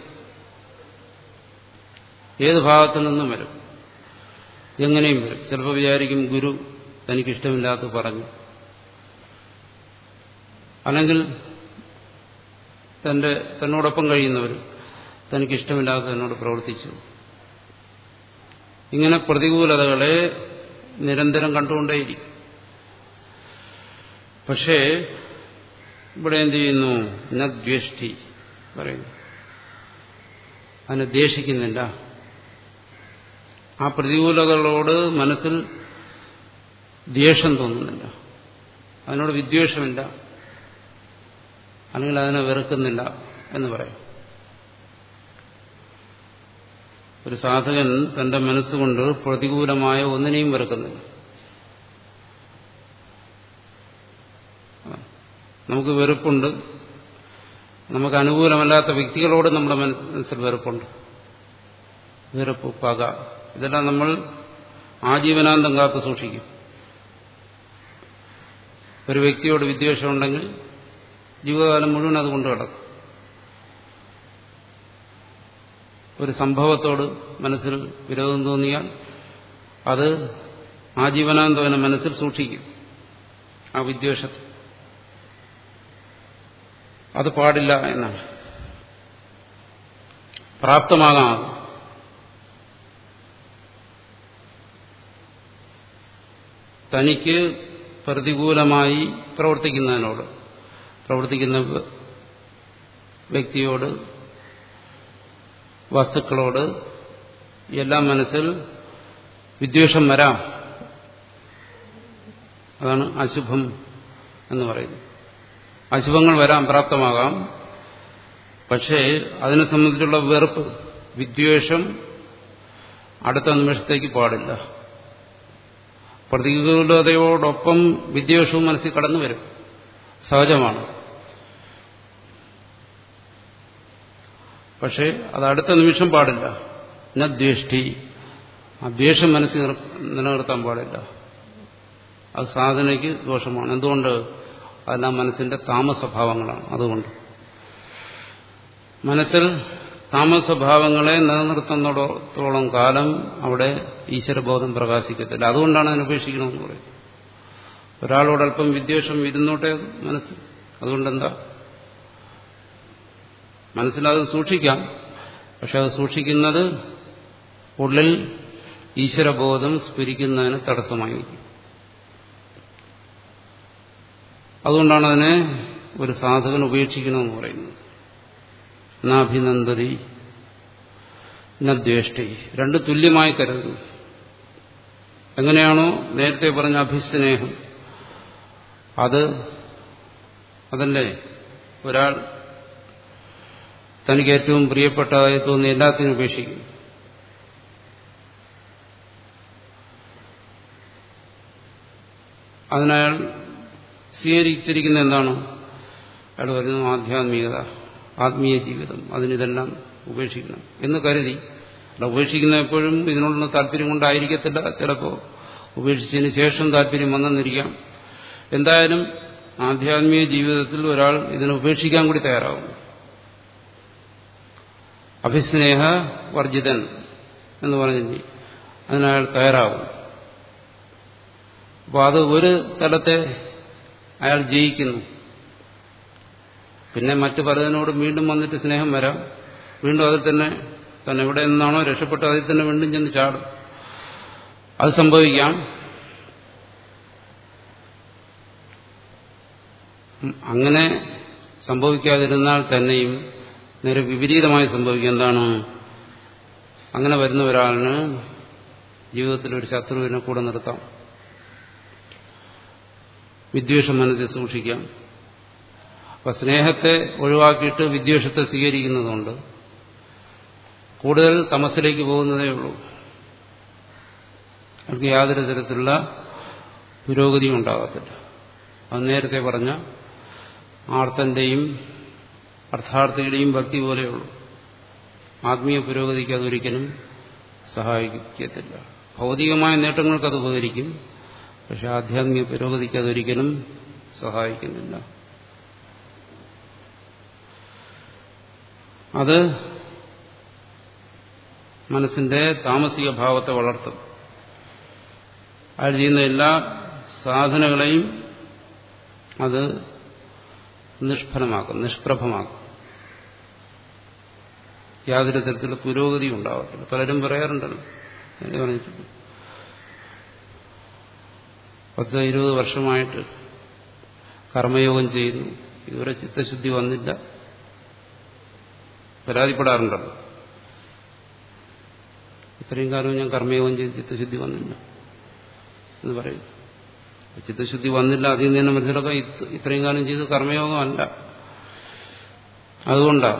ഏത് ഭാഗത്തു നിന്നും വരും എങ്ങനെയും വരും ചിലപ്പോൾ വിചാരിക്കും ഗുരു തനിക്കിഷ്ടമില്ലാത്ത പറഞ്ഞു അല്ലെങ്കിൽ തന്റെ തന്നോടൊപ്പം കഴിയുന്നവർ തനിക്കിഷ്ടമില്ലാത്ത എന്നോട് പ്രവർത്തിച്ചു ഇങ്ങനെ പ്രതികൂലതകളെ നിരന്തരം കണ്ടുകൊണ്ടേയിരിക്കും പക്ഷേ ഇവിടെ എന്ത് ചെയ്യുന്നു നദ്വേഷ്ടി പറയുന്നു അതിനെ ദ്വേഷിക്കുന്നില്ല ആ പ്രതികൂലതകളോട് മനസ്സിൽ ദ്വേഷം തോന്നുന്നില്ല അതിനോട് വിദ്വേഷമില്ല അല്ലെങ്കിൽ അതിനെ വെറുക്കുന്നില്ല എന്ന് പറയാം ഒരു സാധകൻ തന്റെ മനസ്സുകൊണ്ട് പ്രതികൂലമായ ഒന്നിനെയും വെറുക്കുന്നില്ല നമുക്ക് വെറുപ്പുണ്ട് നമുക്ക് അനുകൂലമല്ലാത്ത വ്യക്തികളോട് നമ്മുടെ മനസ്സിൽ വെറുപ്പുണ്ട് വെറുപ്പ് പക ഇതെല്ലാം നമ്മൾ ആജീവനാന്തം കാത്തു സൂക്ഷിക്കും ഒരു വ്യക്തിയോട് വിദ്വേഷമുണ്ടെങ്കിൽ ജീവിതകാലം മുഴുവൻ അത് കൊണ്ടു കിടക്കും ഒരു സംഭവത്തോട് മനസ്സിൽ വിരോധം തോന്നിയാൽ അത് ആജീവനാന്തവനെ മനസ്സിൽ സൂക്ഷിക്കും ആ വിദ്വേഷത്തെ അത് പാടില്ല എന്നാണ് പ്രാപ്തമാകാം തനിക്ക് പ്രതികൂലമായി പ്രവർത്തിക്കുന്നതിനോട് പ്രവർത്തിക്കുന്ന വ്യക്തിയോട് വസ്തുക്കളോട് എല്ലാം മനസ്സിൽ വിദ്വേഷം വരാം അതാണ് അശുഭം എന്ന് പറയുന്നത് അശുഭങ്ങൾ വരാൻ പ്രാപ്തമാകാം പക്ഷേ അതിനെ സംബന്ധിച്ചുള്ള വെറുപ്പ് വിദ്വേഷം അടുത്ത നിമിഷത്തേക്ക് പാടില്ല പ്രതികൂലതയോടൊപ്പം വിദ്വേഷവും മനസ്സിൽ കടന്നു വരും സഹജമാണ് പക്ഷേ അത് അടുത്ത നിമിഷം പാടില്ല എന്നെ ദ്വേഷ്ടി ആ ദ്വേഷം മനസ്സിൽ നിലനിർത്താൻ പാടില്ല അത് സാധനയ്ക്ക് ദോഷമാണ് എന്തുകൊണ്ട് അതെല്ലാം മനസ്സിന്റെ താമസഭാവങ്ങളാണ് അതുകൊണ്ട് മനസ്സിൽ താമസഭാവങ്ങളെ നിലനിർത്തുന്നിടത്തോളം കാലം അവിടെ ഈശ്വരബോധം പ്രകാശിക്കത്തില്ല അതുകൊണ്ടാണ് അതിനെ ഉപേക്ഷിക്കണമെന്ന് പറയുന്നത് ഒരാളോടൽപ്പം വിദ്വേഷം ഇരുന്നോട്ടെ മനസ്സ് അതുകൊണ്ടെന്താ മനസ്സിലത് സൂക്ഷിക്കാം പക്ഷെ അത് സൂക്ഷിക്കുന്നത് ഉള്ളിൽ ഈശ്വരബോധം സ്ഫുരിക്കുന്നതിന് തടസ്സമായി നിൽക്കും അതുകൊണ്ടാണ് അതിനെ ഒരു സാധകൻ ഉപേക്ഷിക്കണമെന്ന് പറയുന്നത് നാഭിനന്ദതി നദ്വേഷ്ടി രണ്ട് തുല്യമായി കരുതുന്നു എങ്ങനെയാണോ നേരത്തെ പറഞ്ഞ അഭിസ്നേഹം അത് അതല്ലേ ഒരാൾ തനിക്ക് ഏറ്റവും പ്രിയപ്പെട്ടതായി തോന്നി എല്ലാത്തിനും ഉപേക്ഷിക്കും അതിനയാൾ സ്വീകരിച്ചിരിക്കുന്ന എന്താണ് അയാൾ പറയുന്നു ആധ്യാത്മികത ആത്മീയ ജീവിതം അതിനിതെല്ലാം ഉപേക്ഷിക്കണം എന്ന് കരുതി അല്ല ഉപേക്ഷിക്കുന്ന എപ്പോഴും ഇതിനോടുള്ള താല്പര്യം കൊണ്ടായിരിക്കത്തില്ല ചിലപ്പോൾ ഉപേക്ഷിച്ചതിന് ശേഷം താല്പര്യം വന്നെന്നിരിക്കാം എന്തായാലും ആധ്യാത്മിക ജീവിതത്തിൽ ഒരാൾ ഇതിനെ ഉപേക്ഷിക്കാൻ കൂടി തയ്യാറാവും അഭിസ്നേഹ വർജിതൻ എന്ന് പറഞ്ഞില്ലേ അതിനയാൾ തയ്യാറാവും അപ്പോൾ അത് ഒരു തലത്തെ അയാൾ ജയിക്കുന്നു പിന്നെ മറ്റു പലതിനോടും വീണ്ടും വന്നിട്ട് സ്നേഹം വരാം വീണ്ടും അതിൽ തന്നെ തന്നെ എവിടെ നിന്നാണോ രക്ഷപ്പെട്ട് അതിൽ തന്നെ വീണ്ടും ചെന്ന് ചാടും അത് സംഭവിക്കാം അങ്ങനെ സംഭവിക്കാതിരുന്നാൽ തന്നെയും നേരെ വിപരീതമായി സംഭവിക്കുക എന്താണ് അങ്ങനെ വരുന്ന ഒരാളിന് ജീവിതത്തിൽ ഒരു ശത്രുവിനെ കൂടെ നിർത്താം വിദ്വേഷം മനസ്സിൽ സൂക്ഷിക്കാം അപ്പൊ സ്നേഹത്തെ ഒഴിവാക്കിയിട്ട് വിദ്വേഷത്തെ സ്വീകരിക്കുന്നതുകൊണ്ട് കൂടുതൽ തമസിലേക്ക് പോകുന്നതേ ഉള്ളൂ അവർക്ക് യാതൊരു തരത്തിലുള്ള പുരോഗതിയും ഉണ്ടാകത്തില്ല അത് നേരത്തെ പറഞ്ഞ ആർത്തന്റെയും അർത്ഥാർത്ഥിയുടെയും ഭക്തി പോലെയുള്ളൂ ആത്മീയ പുരോഗതിക്ക് അതൊരിക്കലും സഹായിക്കത്തില്ല ഭൗതികമായ നേട്ടങ്ങൾക്ക് അത് ഉപകരിക്കും പക്ഷെ ആധ്യാത്മിക പുരോഗതിക്ക് അതൊരിക്കലും സഹായിക്കുന്നില്ല അത് മനസ്സിന്റെ താമസിക ഭാവത്തെ വളർത്തും അയാൾ ചെയ്യുന്ന എല്ലാ സാധനങ്ങളെയും അത് നിഷ്ഫലമാക്കും നിഷ്പ്രഭമാക്കും യാതൊരു തരത്തിലുള്ള പുരോഗതി ഉണ്ടാവത്തില്ല പലരും പറയാറുണ്ടല്ലോ എന്ന് പറഞ്ഞിട്ടുണ്ട് പത്ത് ഇരുപത് വർഷമായിട്ട് കർമ്മയോഗം ചെയ്യുന്നു ഇതുവരെ ചിത്തശുദ്ധി വന്നില്ല പരാതിപ്പെടാറുണ്ടല്ലോ ഇത്രയും കാലം ഞാൻ കർമ്മയോഗം ചെയ്ത് ചിത്തശുദ്ധി വന്നില്ല എന്ന് പറയും ചിത്തശുദ്ധി വന്നില്ല അതിൽ നിന്ന് തന്നെ മനസ്സിലാക്കാം ഇത്രയും കാലം ചെയ്ത് കർമ്മയോഗമല്ല അതുകൊണ്ടാണ്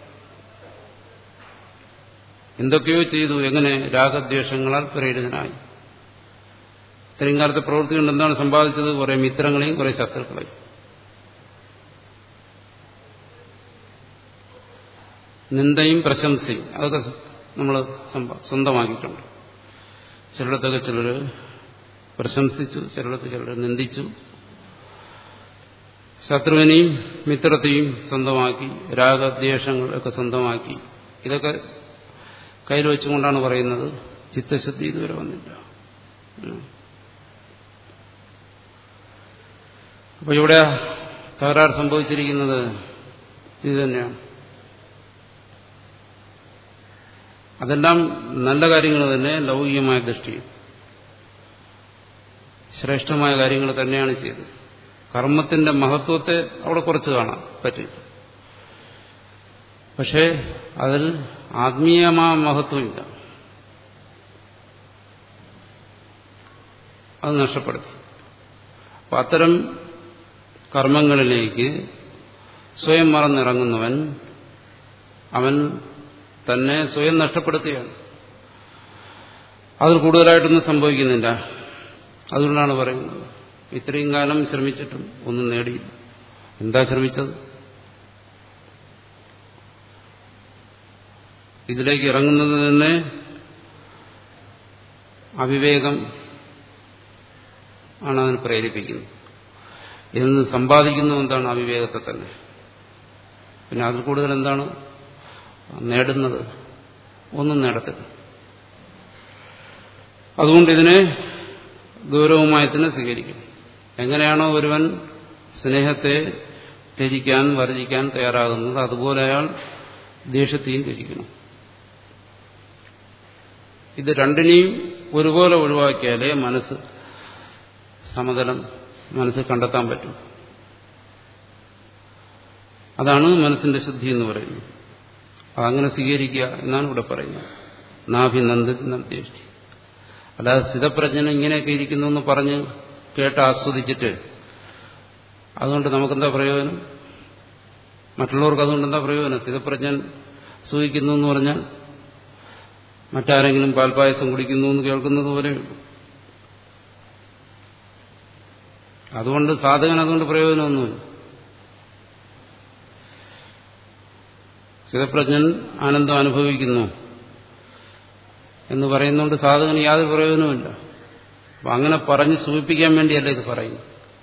എന്തൊക്കെയോ ചെയ്തു എങ്ങനെ രാഗദ്വേഷങ്ങളാൽ പ്രേരിതനായി ഇത്രയും കാലത്തെ പ്രവൃത്തി കൊണ്ട് എന്താണ് സമ്പാദിച്ചത് കുറെ മിത്രങ്ങളെയും കുറെ ശത്രുക്കളെയും നിന്ദയും പ്രശംസയും അതൊക്കെ നമ്മൾ സ്വന്തമാക്കിയിട്ടുണ്ട് ചിലയിടത്തൊക്കെ ചിലർ പ്രശംസിച്ചു ചിലയിടത്ത് ചിലർ നിന്ദിച്ചു ശത്രുവിനെയും മിത്രത്തെയും സ്വന്തമാക്കി രാഗദ്വേഷങ്ങളൊക്കെ സ്വന്തമാക്കി ഇതൊക്കെ കയ്യിൽ വെച്ചുകൊണ്ടാണ് പറയുന്നത് ചിത്തശുദ്ധി ഇതുവരെ വന്നില്ല അപ്പൊ ഇവിടെ തകരാറ് സംഭവിച്ചിരിക്കുന്നത് ഇത് തന്നെയാണ് അതെല്ലാം നല്ല കാര്യങ്ങൾ തന്നെ ലൗകികമായ ദൃഷ്ടിയിൽ ശ്രേഷ്ഠമായ കാര്യങ്ങൾ തന്നെയാണ് ചെയ്തത് കർമ്മത്തിന്റെ മഹത്വത്തെ അവിടെ കുറച്ച് കാണാൻ പറ്റും പക്ഷേ അതിൽ ആത്മീയമായ മഹത്വമില്ല അത് നഷ്ടപ്പെടുത്തി അപ്പം അത്തരം കർമ്മങ്ങളിലേക്ക് സ്വയം മറന്നിറങ്ങുന്നവൻ അവൻ തന്നെ സ്വയം നഷ്ടപ്പെടുത്തുകയാണ് അതിൽ കൂടുതലായിട്ടൊന്നും സംഭവിക്കുന്നില്ല അതുകൊണ്ടാണ് പറയുന്നത് ഇത്രയും കാലം ശ്രമിച്ചിട്ടും ഒന്നും നേടിയില്ല എന്താ ശ്രമിച്ചത് ഇതിലേക്ക് ഇറങ്ങുന്നത് തന്നെ അവിവേകം ആണ് അതിന് പ്രേരിപ്പിക്കുന്നത് ഇന്ന് സമ്പാദിക്കുന്നു എന്താണ് അവിവേകത്തെ തന്നെ പിന്നെ അതിൽ കൂടുതൽ എന്താണ് നേടുന്നത് ഒന്നും നേടത്തില്ല അതുകൊണ്ട് ഇതിനെ ഗൗരവമായി തന്നെ സ്വീകരിക്കും എങ്ങനെയാണോ ഒരുവൻ സ്നേഹത്തെ ത്യജിക്കാൻ വർജിക്കാൻ തയ്യാറാകുന്നത് അതുപോലെ അയാൾ ദേഷ്യത്തെയും ത്യജിക്കണം ഇത് രണ്ടിനെയും ഒരുപോലെ ഒഴിവാക്കിയാലേ മനസ്സ് സമതലം മനസ്സിൽ കണ്ടെത്താൻ പറ്റും അതാണ് മനസ്സിന്റെ ശുദ്ധി എന്ന് പറയുന്നത് അതങ്ങനെ സ്വീകരിക്കുക എന്നാണ് ഇവിടെ പറയുന്നത് നാഭിനന്ദിഷ്ടി അല്ലാതെ സ്ഥിതപ്രജ്ഞന ഇങ്ങനെയൊക്കെ ഇരിക്കുന്നു എന്ന് പറഞ്ഞ് കേട്ട് ആസ്വദിച്ചിട്ട് അതുകൊണ്ട് നമുക്കെന്താ പ്രയോജനം മറ്റുള്ളവർക്ക് അതുകൊണ്ട് എന്താ പ്രയോജനം സ്ഥിതപ്രജ്ഞൻ സൂഹിക്കുന്നു എന്ന് പറഞ്ഞാൽ മറ്റാരെങ്കിലും പാൽപ്പായസം കുടിക്കുന്നു എന്ന് കേൾക്കുന്നത് പോലെയുള്ളൂ അതുകൊണ്ട് സാധകൻ അതുകൊണ്ട് പ്രയോജനമൊന്നുമില്ല സ്ഥിതപ്രജ്ഞൻ ആനന്ദം അനുഭവിക്കുന്നു എന്ന് പറയുന്നതുകൊണ്ട് സാധകന് യാതൊരു പ്രയോജനവുമില്ല അപ്പൊ അങ്ങനെ പറഞ്ഞ് സൂചിപ്പിക്കാൻ വേണ്ടിയല്ല ഇത് പറയുന്നു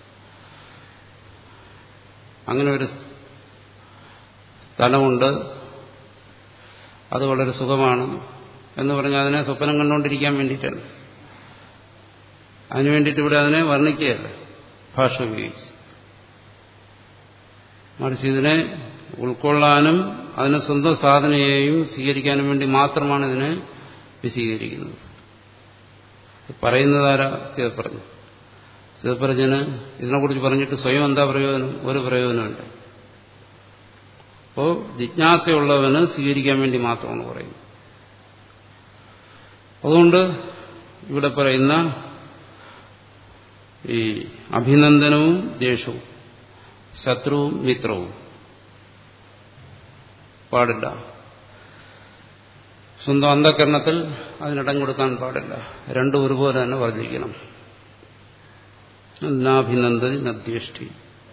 അങ്ങനെ ഒരു സ്ഥലമുണ്ട് അത് വളരെ സുഖമാണ് എന്ന് പറഞ്ഞാൽ അതിനെ സ്വപ്നം കണ്ടുകൊണ്ടിരിക്കാൻ വേണ്ടിയിട്ടാണ് അതിനു വേണ്ടിയിട്ട് ഇവിടെ അതിനെ വർണ്ണിക്കുകയല്ല ഭാഷ ഉപയോഗിച്ച് മറിച്ച് ഇതിനെ ഉൾക്കൊള്ളാനും അതിനെ സ്വന്തം സാധനയെയും സ്വീകരിക്കാനും വേണ്ടി മാത്രമാണ് ഇതിനെ വിശീകരിക്കുന്നത് പറയുന്നതാരാ പറഞ്ഞു ഇത് പറഞ്ഞതിന് ഇതിനെക്കുറിച്ച് പറഞ്ഞിട്ട് സ്വയം എന്താ പ്രയോജനം ഒരു പ്രയോജനമില്ല അപ്പോൾ ജിജ്ഞാസയുള്ളവന് സ്വീകരിക്കാൻ വേണ്ടി മാത്രമാണ് പറയുന്നത് അതുകൊണ്ട് ഇവിടെ പറയുന്ന ഈ അഭിനന്ദനവും ദേഷ്യവും ശത്രുവും മിത്രവും പാടില്ല സ്വന്തം അന്ധകരണത്തിൽ അതിനിടം കൊടുക്കാൻ പാടില്ല രണ്ടും ഒരുപോലെ തന്നെ വർദ്ധിക്കണം നാഭിനന്ദതി നദ്യേഷ്ടി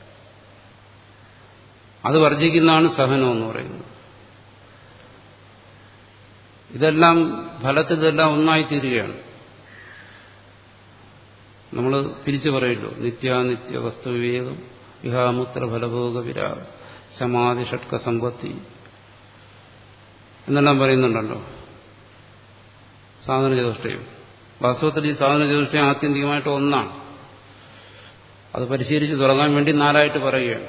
അത് വർജിക്കുന്നതാണ് സഹനം എന്ന് പറയുന്നത് ഇതെല്ലാം ഫലത്തിൽ ഇതെല്ലാം ഒന്നായി തീരുകയാണ് നമ്മൾ പിരിച്ചു പറയുമല്ലോ നിത്യാനിത്യ വസ്തുവിവേകം വിഹാമുത്ര ഫലഭോഗ വിരാ സമാധി ഷട്ക സമ്പത്തി എന്നെല്ലാം പറയുന്നുണ്ടല്ലോ സാധന ചതുഷ്ടയം വാസ്തവത്തിൽ ഈ സാധന ചതുഷ്ടയം ആത്യന്തികമായിട്ട് ഒന്നാണ് അത് പരിശീലിച്ച് തുടങ്ങാൻ വേണ്ടി നാലായിട്ട് പറയുകയാണ്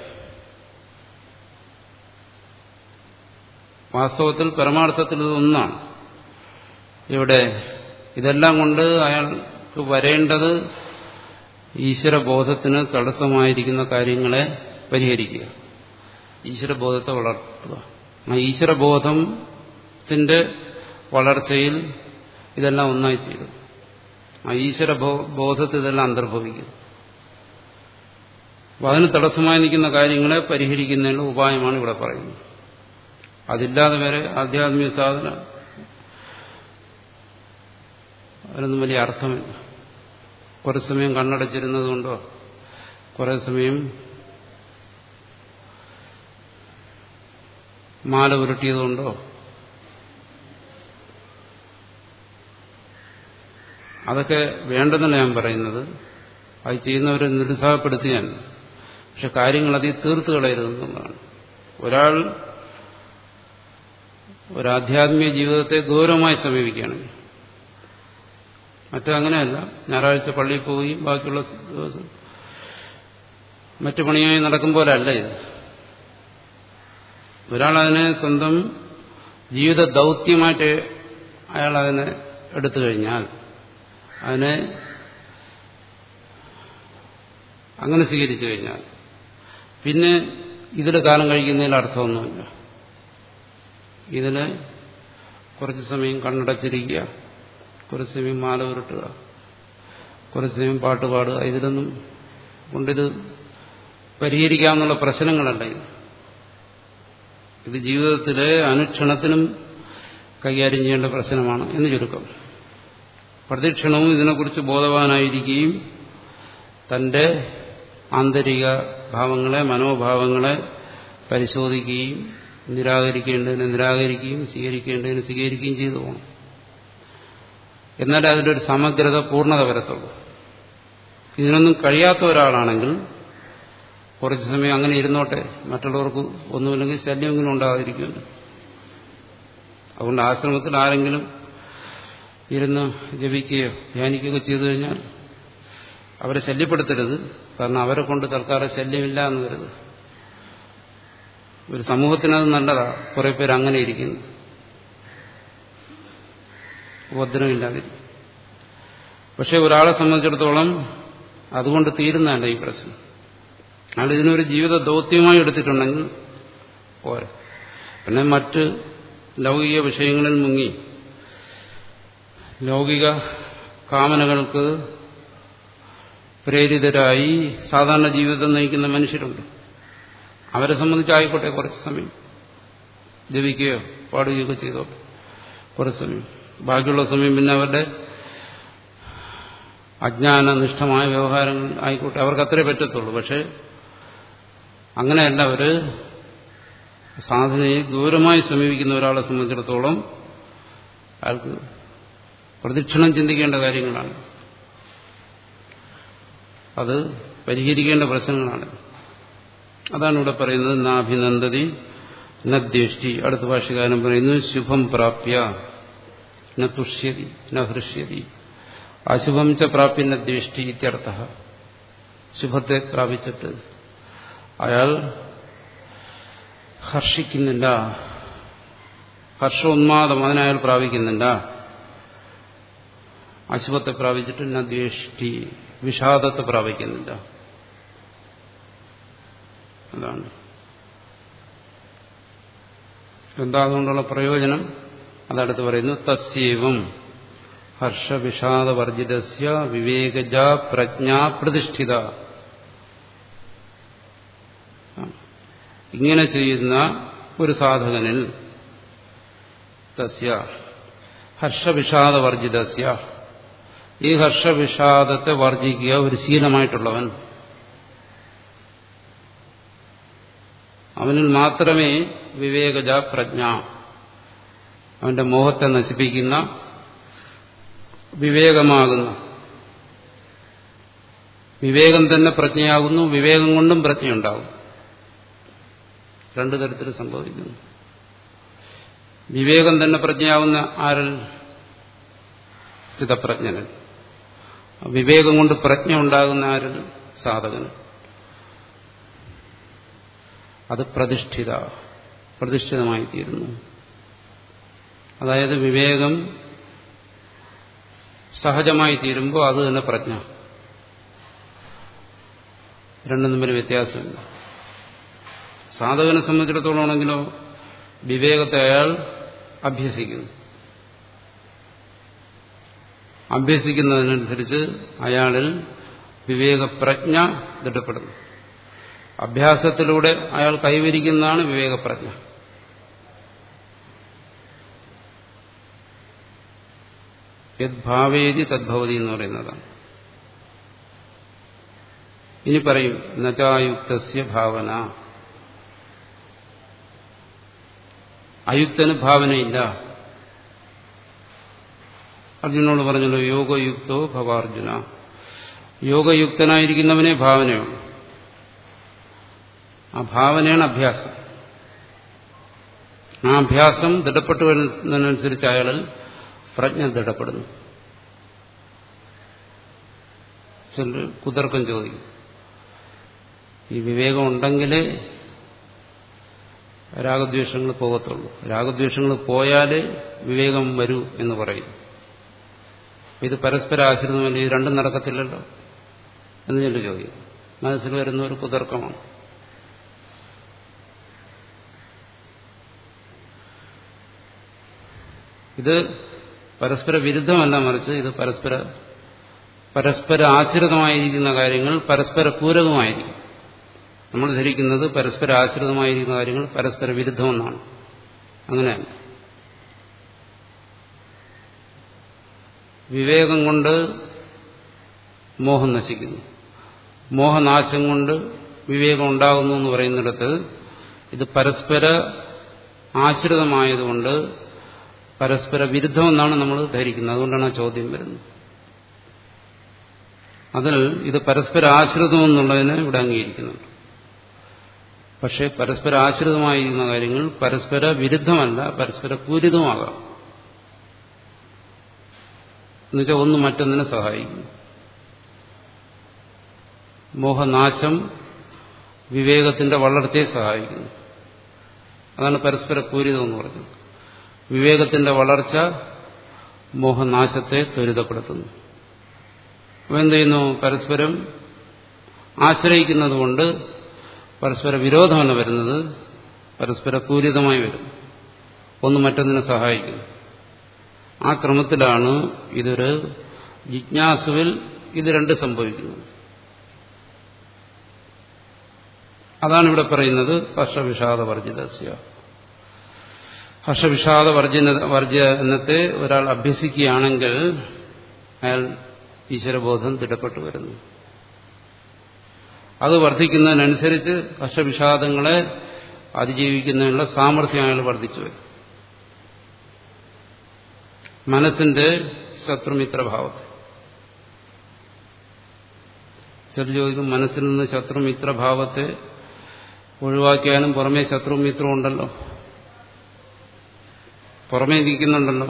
വാസ്തവത്തിൽ പരമാർത്ഥത്തിൽ ഇത് ഒന്നാണ് ഇവിടെ ഇതെല്ലാം കൊണ്ട് അയാൾക്ക് വരേണ്ടത് ഈശ്വരബോധത്തിന് തടസ്സമായിരിക്കുന്ന കാര്യങ്ങളെ പരിഹരിക്കുക ഈശ്വരബോധത്തെ വളർത്തുക ആ ഈശ്വരബോധത്തിന്റെ വളർച്ചയിൽ ഇതെല്ലാം ഒന്നായിത്തീരും ആ ഈശ്വര ബോധത്തിൽ ഇതെല്ലാം അന്തർഭവിക്കും അപ്പം അതിന് തടസ്സമായി നിൽക്കുന്ന കാര്യങ്ങളെ പരിഹരിക്കുന്നതിനുള്ള ഉപായമാണ് ഇവിടെ പറയുന്നത് അതില്ലാതെ വരെ ആധ്യാത്മിക സാധന അതിനൊന്നും വലിയ അർത്ഥമില്ല കുറേ സമയം കണ്ണടച്ചിരുന്നത് കൊണ്ടോ കുറേ സമയം മാല ഉരുട്ടിയതുകൊണ്ടോ അതൊക്കെ വേണ്ടെന്നല്ല ഞാൻ പറയുന്നത് അത് ചെയ്യുന്നവരെ നിരുത്സാഹപ്പെടുത്തിയാൽ പക്ഷെ കാര്യങ്ങൾ അതിൽ തീർത്തു കളയരുതെന്നുള്ളതാണ് ഒരാൾ ഒരാധ്യാത്മിക ജീവിതത്തെ ഗൗരവമായി സമീപിക്കുകയാണെങ്കിൽ മറ്റങ്ങനെയല്ല ഞായറാഴ്ച പള്ളിയിൽ പോവുകയും ബാക്കിയുള്ള ദിവസം മറ്റു പണിയായി നടക്കും പോലെ അല്ല ഇത് ഒരാൾ അതിനെ സ്വന്തം ജീവിത ദൗത്യമായിട്ട് അയാൾ അതിനെ എടുത്തു കഴിഞ്ഞാൽ അതിനെ അങ്ങനെ സ്വീകരിച്ചു കഴിഞ്ഞാൽ പിന്നെ ഇതിൽ കാലം കഴിക്കുന്നതിൽ അർത്ഥമൊന്നുമില്ല ഇതിന് കുറച്ച് സമയം കണ്ണടച്ചിരിക്കുക കുറച്ച് സമയം മാല ഉരുട്ടുക കുറച്ച് സമയം പാട്ട് പാടുക ഇതിലൊന്നും കൊണ്ടിത് പരിഹരിക്കാവുന്ന പ്രശ്നങ്ങളല്ല ഇത് ഇത് ജീവിതത്തിലെ അനുക്ഷണത്തിനും കൈകാര്യം ചെയ്യേണ്ട പ്രശ്നമാണ് എന്ന് ചുരുക്കം പ്രതിക്ഷണവും ഇതിനെക്കുറിച്ച് ബോധവാനായിരിക്കുകയും തന്റെ ആന്തരിക ഭാവങ്ങളെ മനോഭാവങ്ങളെ പരിശോധിക്കുകയും നിരാകരിക്കേണ്ടതിന് നിരാകരിക്കുകയും സ്വീകരിക്കേണ്ടതിന് സ്വീകരിക്കുകയും ചെയ്തു പോകണം എന്നാലേ അതിൻ്റെ ഒരു സമഗ്രത പൂർണ്ണത വരത്തുള്ളൂ ഇതിനൊന്നും കഴിയാത്ത ഒരാളാണെങ്കിൽ കുറച്ച് സമയം അങ്ങനെ ഇരുന്നോട്ടെ മറ്റുള്ളവർക്ക് ഒന്നുമില്ലെങ്കിൽ ശല്യമെങ്കിലും ഉണ്ടാകാതിരിക്കുമല്ലോ അതുകൊണ്ട് ആശ്രമത്തിൽ ആരെങ്കിലും ഇരുന്ന് ജപിക്കുകയോ ധ്യാനിക്കുകയോ ചെയ്തു കഴിഞ്ഞാൽ അവരെ ശല്യപ്പെടുത്തരുത് കാരണം അവരെ കൊണ്ട് തൽക്കാലം ശല്യമില്ല എന്ന് കരുത് ഒരു സമൂഹത്തിനത് നല്ലതാ കുറെ പേര് അങ്ങനെ ഇരിക്കുന്നു ഉപദ്രവമില്ലാതിരിക്കും പക്ഷെ ഒരാളെ സംബന്ധിച്ചിടത്തോളം അതുകൊണ്ട് തീരുന്നതല്ല ഈ പ്രശ്നം അയാൾ ഇതിനൊരു ജീവിത ദൗത്യമായി എടുത്തിട്ടുണ്ടെങ്കിൽ പോരെ പിന്നെ മറ്റ് ലൗകിക വിഷയങ്ങളിൽ മുങ്ങി ലൗകിക കാമനകൾക്ക് പ്രേരിതരായി സാധാരണ ജീവിതം നയിക്കുന്ന മനുഷ്യരുണ്ട് അവരെ സംബന്ധിച്ചായിക്കോട്ടെ കുറച്ച് സമയം ജപിക്കുകയോ പാടുകയോ ചെയ്തോ കുറച്ച് സമയം ബാക്കിയുള്ള സമയം പിന്നെ അവരുടെ അജ്ഞാനനിഷ്ഠമായ വ്യവഹാരങ്ങൾ ആയിക്കോട്ടെ അവർക്ക് അത്രേ പറ്റത്തുള്ളൂ പക്ഷെ അങ്ങനെയല്ല അവര് സാധനയെ ഗൗരവമായി സമീപിക്കുന്ന ഒരാളെ സംബന്ധിച്ചിടത്തോളം അയാൾക്ക് പ്രദക്ഷിണം ചിന്തിക്കേണ്ട കാര്യങ്ങളാണ് അത് പരിഹരിക്കേണ്ട പ്രശ്നങ്ങളാണ് അതാണ് ഇവിടെ പറയുന്നത് നാഭിനന്ദതി നദ്യേഷ്ടി അടുത്ത ഭാഷകാരൻ പറയുന്നു ശുഭം പ്രാപ്യ ന തുഷ്യതി ന ഹൃഷ്യതി അശുഭം ച പ്രാപ്യ നദ്യേഷ്ടി ഇത്യർത്ഥ ശുഭത്തെ പ്രാപിച്ചിട്ട് അയാൾ ഹർഷിക്കുന്നില്ല ഹർഷോന്മാദം അതിനയാൾ പ്രാപിക്കുന്നില്ല അശുഭത്തെ പ്രാപിച്ചിട്ട് നദ്വേഷ്ടി വിഷാദത്തെ പ്രാപിക്കുന്നില്ല അതാണ് എന്താ അതുകൊണ്ടുള്ള പ്രയോജനം അതടുത്ത് പറയുന്നു തസ്യവം ഹർഷവിഷാദവർജിതസ്യ വിവേകജ പ്രജ്ഞാ പ്രതിഷ്ഠിത ഇങ്ങനെ ചെയ്യുന്ന ഒരു സാധകനിൽ തസ്യ ഹർഷവിഷാദവർജിതസ്യ ഈ ഹർഷവിഷാദത്തെ വർജിക്കുക ഒരു ശീലമായിട്ടുള്ളവൻ അവനിൽ മാത്രമേ വിവേകജ പ്രജ്ഞ അവന്റെ മോഹത്തെ നശിപ്പിക്കുന്ന വിവേകമാകുന്ന വിവേകം തന്നെ പ്രജ്ഞയാകുന്നു വിവേകം കൊണ്ടും പ്രജ്ഞയുണ്ടാകും രണ്ടു തരത്തിൽ സംഭവിക്കുന്നു വിവേകം തന്നെ പ്രജ്ഞയാവുന്ന ആരിൽ സ്ഥിതപ്രജ്ഞനൻ വിവേകം കൊണ്ട് പ്രജ്ഞ ഉണ്ടാകുന്ന ആരിൽ സാധകൻ അത് പ്രതിഷ്ഠിത പ്രതിഷ്ഠിതമായി തീരുന്നു അതായത് വിവേകം സഹജമായി തീരുമ്പോൾ അത് തന്നെ പ്രജ്ഞ രണ്ടും തമ്മിൽ വ്യത്യാസമില്ല സാധകനെ സംബന്ധിച്ചിടത്തോളം ആണെങ്കിലോ വിവേകത്തെ അയാൾ അഭ്യസിക്കുന്നു അഭ്യസിക്കുന്നതിനനുസരിച്ച് അയാളിൽ വിവേകപ്രജ്ഞ ദൃഢപ്പെടുന്നു അഭ്യാസത്തിലൂടെ അയാൾ കൈവരിക്കുന്നതാണ് വിവേകപ്രജ്ഞ യദ്ഭാവേദി തദ്ഭവതി എന്ന് പറയുന്നതാണ് ഇനി പറയും നചായുക്തസ്യ ഭാവന അയുക്തന് ഭാവനയില്ല അർജുനോട് പറഞ്ഞല്ലോ യോഗയുക്തോ ഭവാർജുന യോഗയുക്തനായിരിക്കുന്നവനെ ഭാവനയുള്ളൂ ആ ഭാവനയാണ് അഭ്യാസം ആ അഭ്യാസം ദൃഢപ്പെട്ടു വരുന്നതിനനുസരിച്ച് അയാളിൽ പ്രജ്ഞ ദൃഢപ്പെടുന്നു ചിലർ കുതർക്കം ചോദിക്കും ഈ വിവേകം ഉണ്ടെങ്കിലേ രാഗദ്വേഷങ്ങൾ പോകത്തുള്ളൂ രാഗദ്വേഷങ്ങൾ പോയാലേ വിവേകം വരൂ എന്ന് പറയും ഇത് പരസ്പര ആശ്രിതമല്ല ഇത് രണ്ടും നടക്കത്തില്ലല്ലോ എന്ന് ഞാൻ ചോദിക്കും മനസ്സിൽ വരുന്ന ഒരു കുതർക്കമാണ് ഇത് പരസ്പര വിരുദ്ധമല്ല മറിച്ച് ഇത് പരസ്പര പരസ്പര ആശ്രിതമായിരിക്കുന്ന കാര്യങ്ങൾ പരസ്പര പൂരകമായിരിക്കും നമ്മൾ ധരിക്കുന്നത് പരസ്പര ആശ്രിതമായിരിക്കുന്ന കാര്യങ്ങൾ പരസ്പര വിരുദ്ധമെന്നാണ് അങ്ങനെയല്ല വിവേകം കൊണ്ട് മോഹം നശിക്കുന്നു മോഹനാശം കൊണ്ട് വിവേകം ഉണ്ടാകുന്നു എന്ന് പറയുന്നിടത്ത് ഇത് പരസ്പര ആശ്രിതമായതുകൊണ്ട് പരസ്പര വിരുദ്ധമെന്നാണ് നമ്മൾ ധരിക്കുന്നത് അതുകൊണ്ടാണ് ആ ചോദ്യം വരുന്നത് അതിൽ ഇത് പരസ്പര ആശ്രിതമെന്നുള്ളതിനെ ഇവിടെ അംഗീകരിക്കുന്നുണ്ട് പക്ഷേ പരസ്പര ആശ്രിതമായിരിക്കുന്ന കാര്യങ്ങൾ പരസ്പര വിരുദ്ധമല്ല പരസ്പര പൂരിതമാകാം എന്നുവെച്ചാൽ ഒന്ന് മറ്റൊന്നിനെ സഹായിക്കുന്നു മോഹനാശം വിവേകത്തിന്റെ വളർച്ചയെ സഹായിക്കുന്നു അതാണ് പരസ്പര പൂരിതം എന്ന് പറഞ്ഞത് വിവേകത്തിന്റെ വളർച്ച മോഹനാശത്തെ ത്വരിതപ്പെടുത്തുന്നു അപ്പോൾ എന്ത് ചെയ്യുന്നു പരസ്പരം ആശ്രയിക്കുന്നതുകൊണ്ട് പരസ്പര വിരോധമല്ല വരുന്നത് പരസ്പര പൂരിതമായി വരും ഒന്ന് മറ്റൊന്നിനെ സഹായിക്കുന്നു ആ ക്രമത്തിലാണ് ഇതൊരു ജിജ്ഞാസുവിൽ ഇത് രണ്ട് സംഭവിക്കുന്നത് അതാണ് ഇവിടെ പറയുന്നത് ഹർഷവിഷാദ വർജിതസ്യ ഹർഷവിഷാദ വർജന വർജനത്തെ ഒരാൾ അഭ്യസിക്കുകയാണെങ്കിൽ അയാൾ ഈശ്വരബോധം ദൃഢപ്പെട്ടു വരുന്നു അത് വർദ്ധിക്കുന്നതിനനുസരിച്ച് ഹർഷവിഷാദങ്ങളെ അതിജീവിക്കുന്നതിനുള്ള സാമർഥ്യം അയാൾ വർദ്ധിച്ചു വരും മനസ്സിന്റെ ശത്രുമിത്രഭാവത്തെ ചില ചോദിക്കും മനസ്സിൽ നിന്ന് ശത്രുമിത്രഭാവത്തെ ഒഴിവാക്കിയാലും പുറമേ ശത്രുമിത്രം ഉണ്ടല്ലോ പുറമേ ഇരിക്കുന്നുണ്ടല്ലോ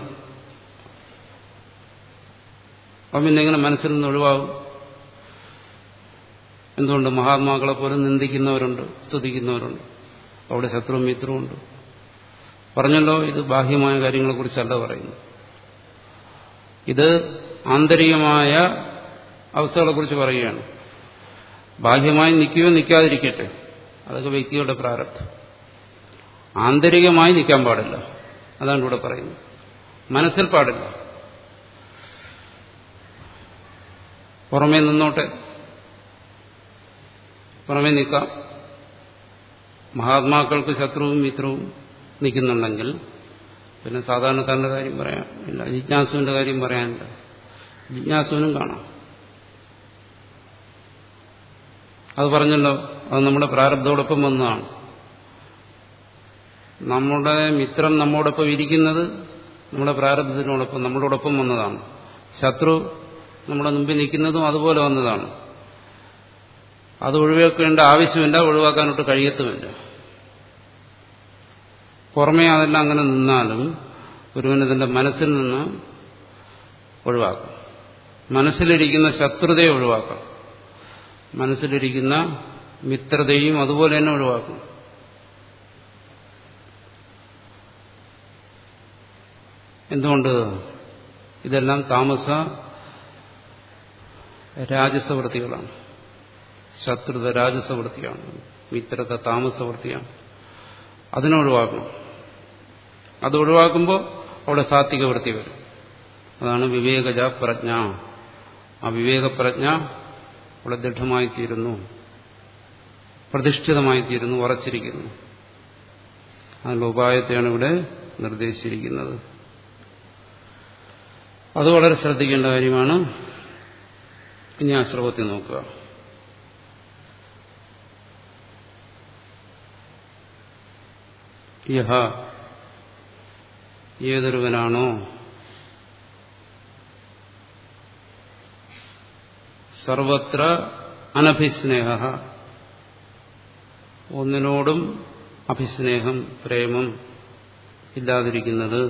അപ്പം പിന്നെ എങ്ങനെ മനസ്സിൽ നിന്ന് ഒഴിവാകും എന്തുകൊണ്ട് മഹാത്മാക്കളെ പോലും നിന്ദിക്കുന്നവരുണ്ട് സ്തുതിക്കുന്നവരുണ്ട് അവിടെ ശത്രുവും മിത്രവുമുണ്ട് പറഞ്ഞല്ലോ ഇത് ബാഹ്യമായ കാര്യങ്ങളെക്കുറിച്ചല്ല പറയുന്നു ഇത് ആന്തരികമായ അവസ്ഥകളെക്കുറിച്ച് പറയുകയാണ് ബാഹ്യമായി നിൽക്കുകയോ നിൽക്കാതിരിക്കട്ടെ അതൊക്കെ വ്യക്തിയുടെ പ്രാരബ്ധം ആന്തരികമായി നിൽക്കാൻ പാടില്ല അതാണ് ഇവിടെ പറയുന്നത് മനസ്സിൽ പാടില്ല പുറമേ നിന്നോട്ടെ പുറമേ നിൽക്കാം മഹാത്മാക്കൾക്ക് ശത്രുവും മിത്രവും നിൽക്കുന്നുണ്ടെങ്കിൽ പിന്നെ സാധാരണക്കാരന്റെ കാര്യം പറയാം ഇല്ല ജിജ്ഞാസുവിന്റെ കാര്യം പറയാനില്ല ജിജ്ഞാസുവിനും കാണാം അത് പറഞ്ഞല്ലോ അത് നമ്മുടെ പ്രാരബ്ധോടൊപ്പം വന്നതാണ് നമ്മുടെ മിത്രം നമ്മോടൊപ്പം ഇരിക്കുന്നത് നമ്മുടെ പ്രാരബ്ധത്തിനോടൊപ്പം നമ്മളോടൊപ്പം വന്നതാണ് ശത്രു നമ്മുടെ മുമ്പിൽ നിൽക്കുന്നതും അതുപോലെ വന്നതാണ് അത് ഒഴിവാക്കേണ്ട ആവശ്യമില്ല ഒഴിവാക്കാനോട്ട് കഴിയത്തുമില്ല പുറമേ അതെല്ലാം അങ്ങനെ നിന്നാലും ഒരുവനതിന്റെ മനസ്സിൽ നിന്ന് ഒഴിവാക്കും മനസ്സിലിരിക്കുന്ന ശത്രുതയെ ഒഴിവാക്കാം മനസ്സിലിരിക്കുന്ന മിത്രതയും അതുപോലെ തന്നെ ഒഴിവാക്കും എന്തുകൊണ്ട് ഇതെല്ലാം താമസ രാജസവൃത്തികളാണ് ശത്രുത രാജസവൃത്തിയാണ് മിത്രത താമസവൃത്തിയാണ് അതിനെ ഒഴിവാക്കണം അത് ഒഴിവാക്കുമ്പോൾ അവിടെ സാത്വിക വൃത്തി വരും അതാണ് വിവേകജ പ്രജ്ഞ ആ വിവേകപ്രജ്ഞ അവിടെ ദൃഢമായിത്തീരുന്നു പ്രതിഷ്ഠിതമായിത്തീരുന്നു ഉറച്ചിരിക്കുന്നു അതിനുള്ള ഉപായത്തെയാണ് ഇവിടെ നിർദ്ദേശിച്ചിരിക്കുന്നത് അത് വളരെ ശ്രദ്ധിക്കേണ്ട കാര്യമാണ് ഇനി ആ ശ്ലോകത്തിൽ നോക്കുക യഹ ഏതൊരുവനാണോ സർവത്ര അനഭിസ്നേഹ ഒന്നിനോടും അഭിസ്നേഹം പ്രേമം ഇല്ലാതിരിക്കുന്നത്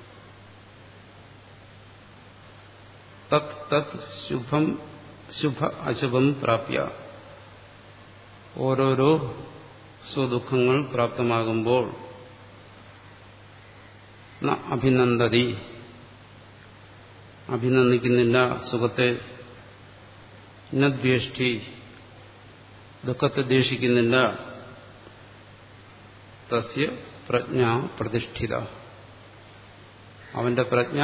തത് തത് ശുഭം ശുഭ അശുഭം പ്രാപ്യ ഓരോരോ സ്വദുഃഖങ്ങൾ പ്രാപ്തമാകുമ്പോൾ അഭിനന്ദതി അഭിനന്ദിക്കുന്നില്ല സുഖത്തെ ദ്വേഷ്ടി ദുഃഖത്തെ ദ്വേഷിക്കുന്നില്ല തസ്യ പ്രജ്ഞ പ്രതിഷ്ഠിത അവന്റെ പ്രജ്ഞ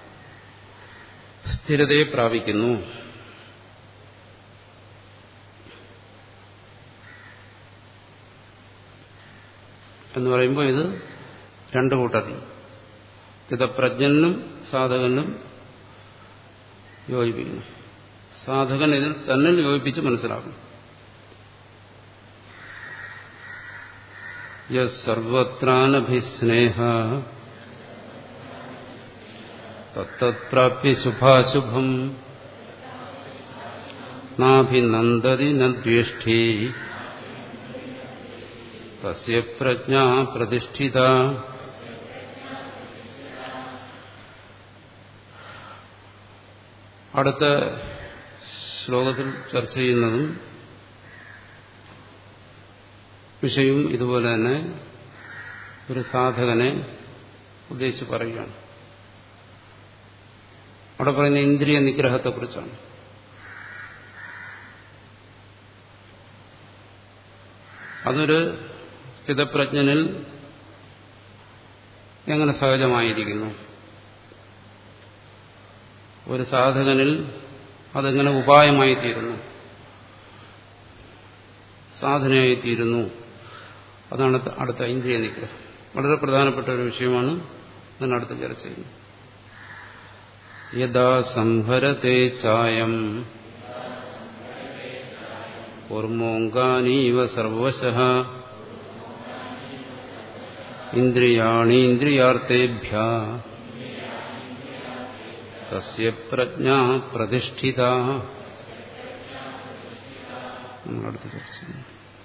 സ്ഥിരതയെ പ്രാപിക്കുന്നു എന്ന് പറയുമ്പോൾ ഇത് രണ്ടു കൂട്ടത്തിൽ സ്ഥിതപ്രജ്ഞനും സാധകനും യോജിപ്പിക്കുന്നു സാധകൻ ഇതിൽ തന്നിൽ യോജിപ്പിച്ച് മനസ്സിലാക്കും സർവത്രാനഭിസ്നേഹ തത്പ്രാപ്യ ശുഭാശുഭം നാഭിനന്ദതി നദ്വേഷ്ഠി തസ്യ പ്രജ്ഞ പ്രതിഷ്ഠിത അടുത്ത ശ്ലോകത്തിൽ ചർച്ച ചെയ്യുന്നതും വിഷയവും ഇതുപോലെ തന്നെ ഒരു സാധകനെ ഉദ്ദേശിച്ച് പറയുകയാണ് അവിടെ പറയുന്ന ഇന്ദ്രിയ നിഗ്രഹത്തെക്കുറിച്ചാണ് അതൊരു സ്ഥിതപ്രജ്ഞനിൽ എങ്ങനെ സഹജമായിരിക്കുന്നു ഒരു സാധകനിൽ അതെങ്ങനെ ഉപായമായി തീരുന്നു സാധനയായിത്തീരുന്നു അതാണ് അടുത്ത ഇന്ദ്രിയ നിഗ്രഹം വളരെ പ്രധാനപ്പെട്ട ഒരു വിഷയമാണ് ഇതിനടുത്ത് ചർച്ച ചെയ്യുന്നത് യഥാ സംഹരത്തെ ചായം ഓർമ്മോങ്കാനീവ സർവശ ഇന്ദ്രിയാണീന്ദ്രിയാർത്ഥേഭ്യ തസ്യ പ്രജ്ഞ പ്രതിഷ്ഠിത നമ്മളടുത്ത് ചർച്ച ചെയ്യുന്നു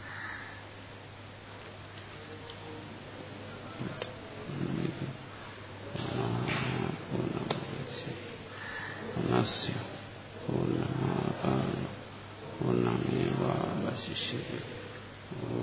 പൂർണ്ണസ്യ പൂർണ്ണമാകാൻ പൂർണ്ണമേവാവശിഷ്യത്തെ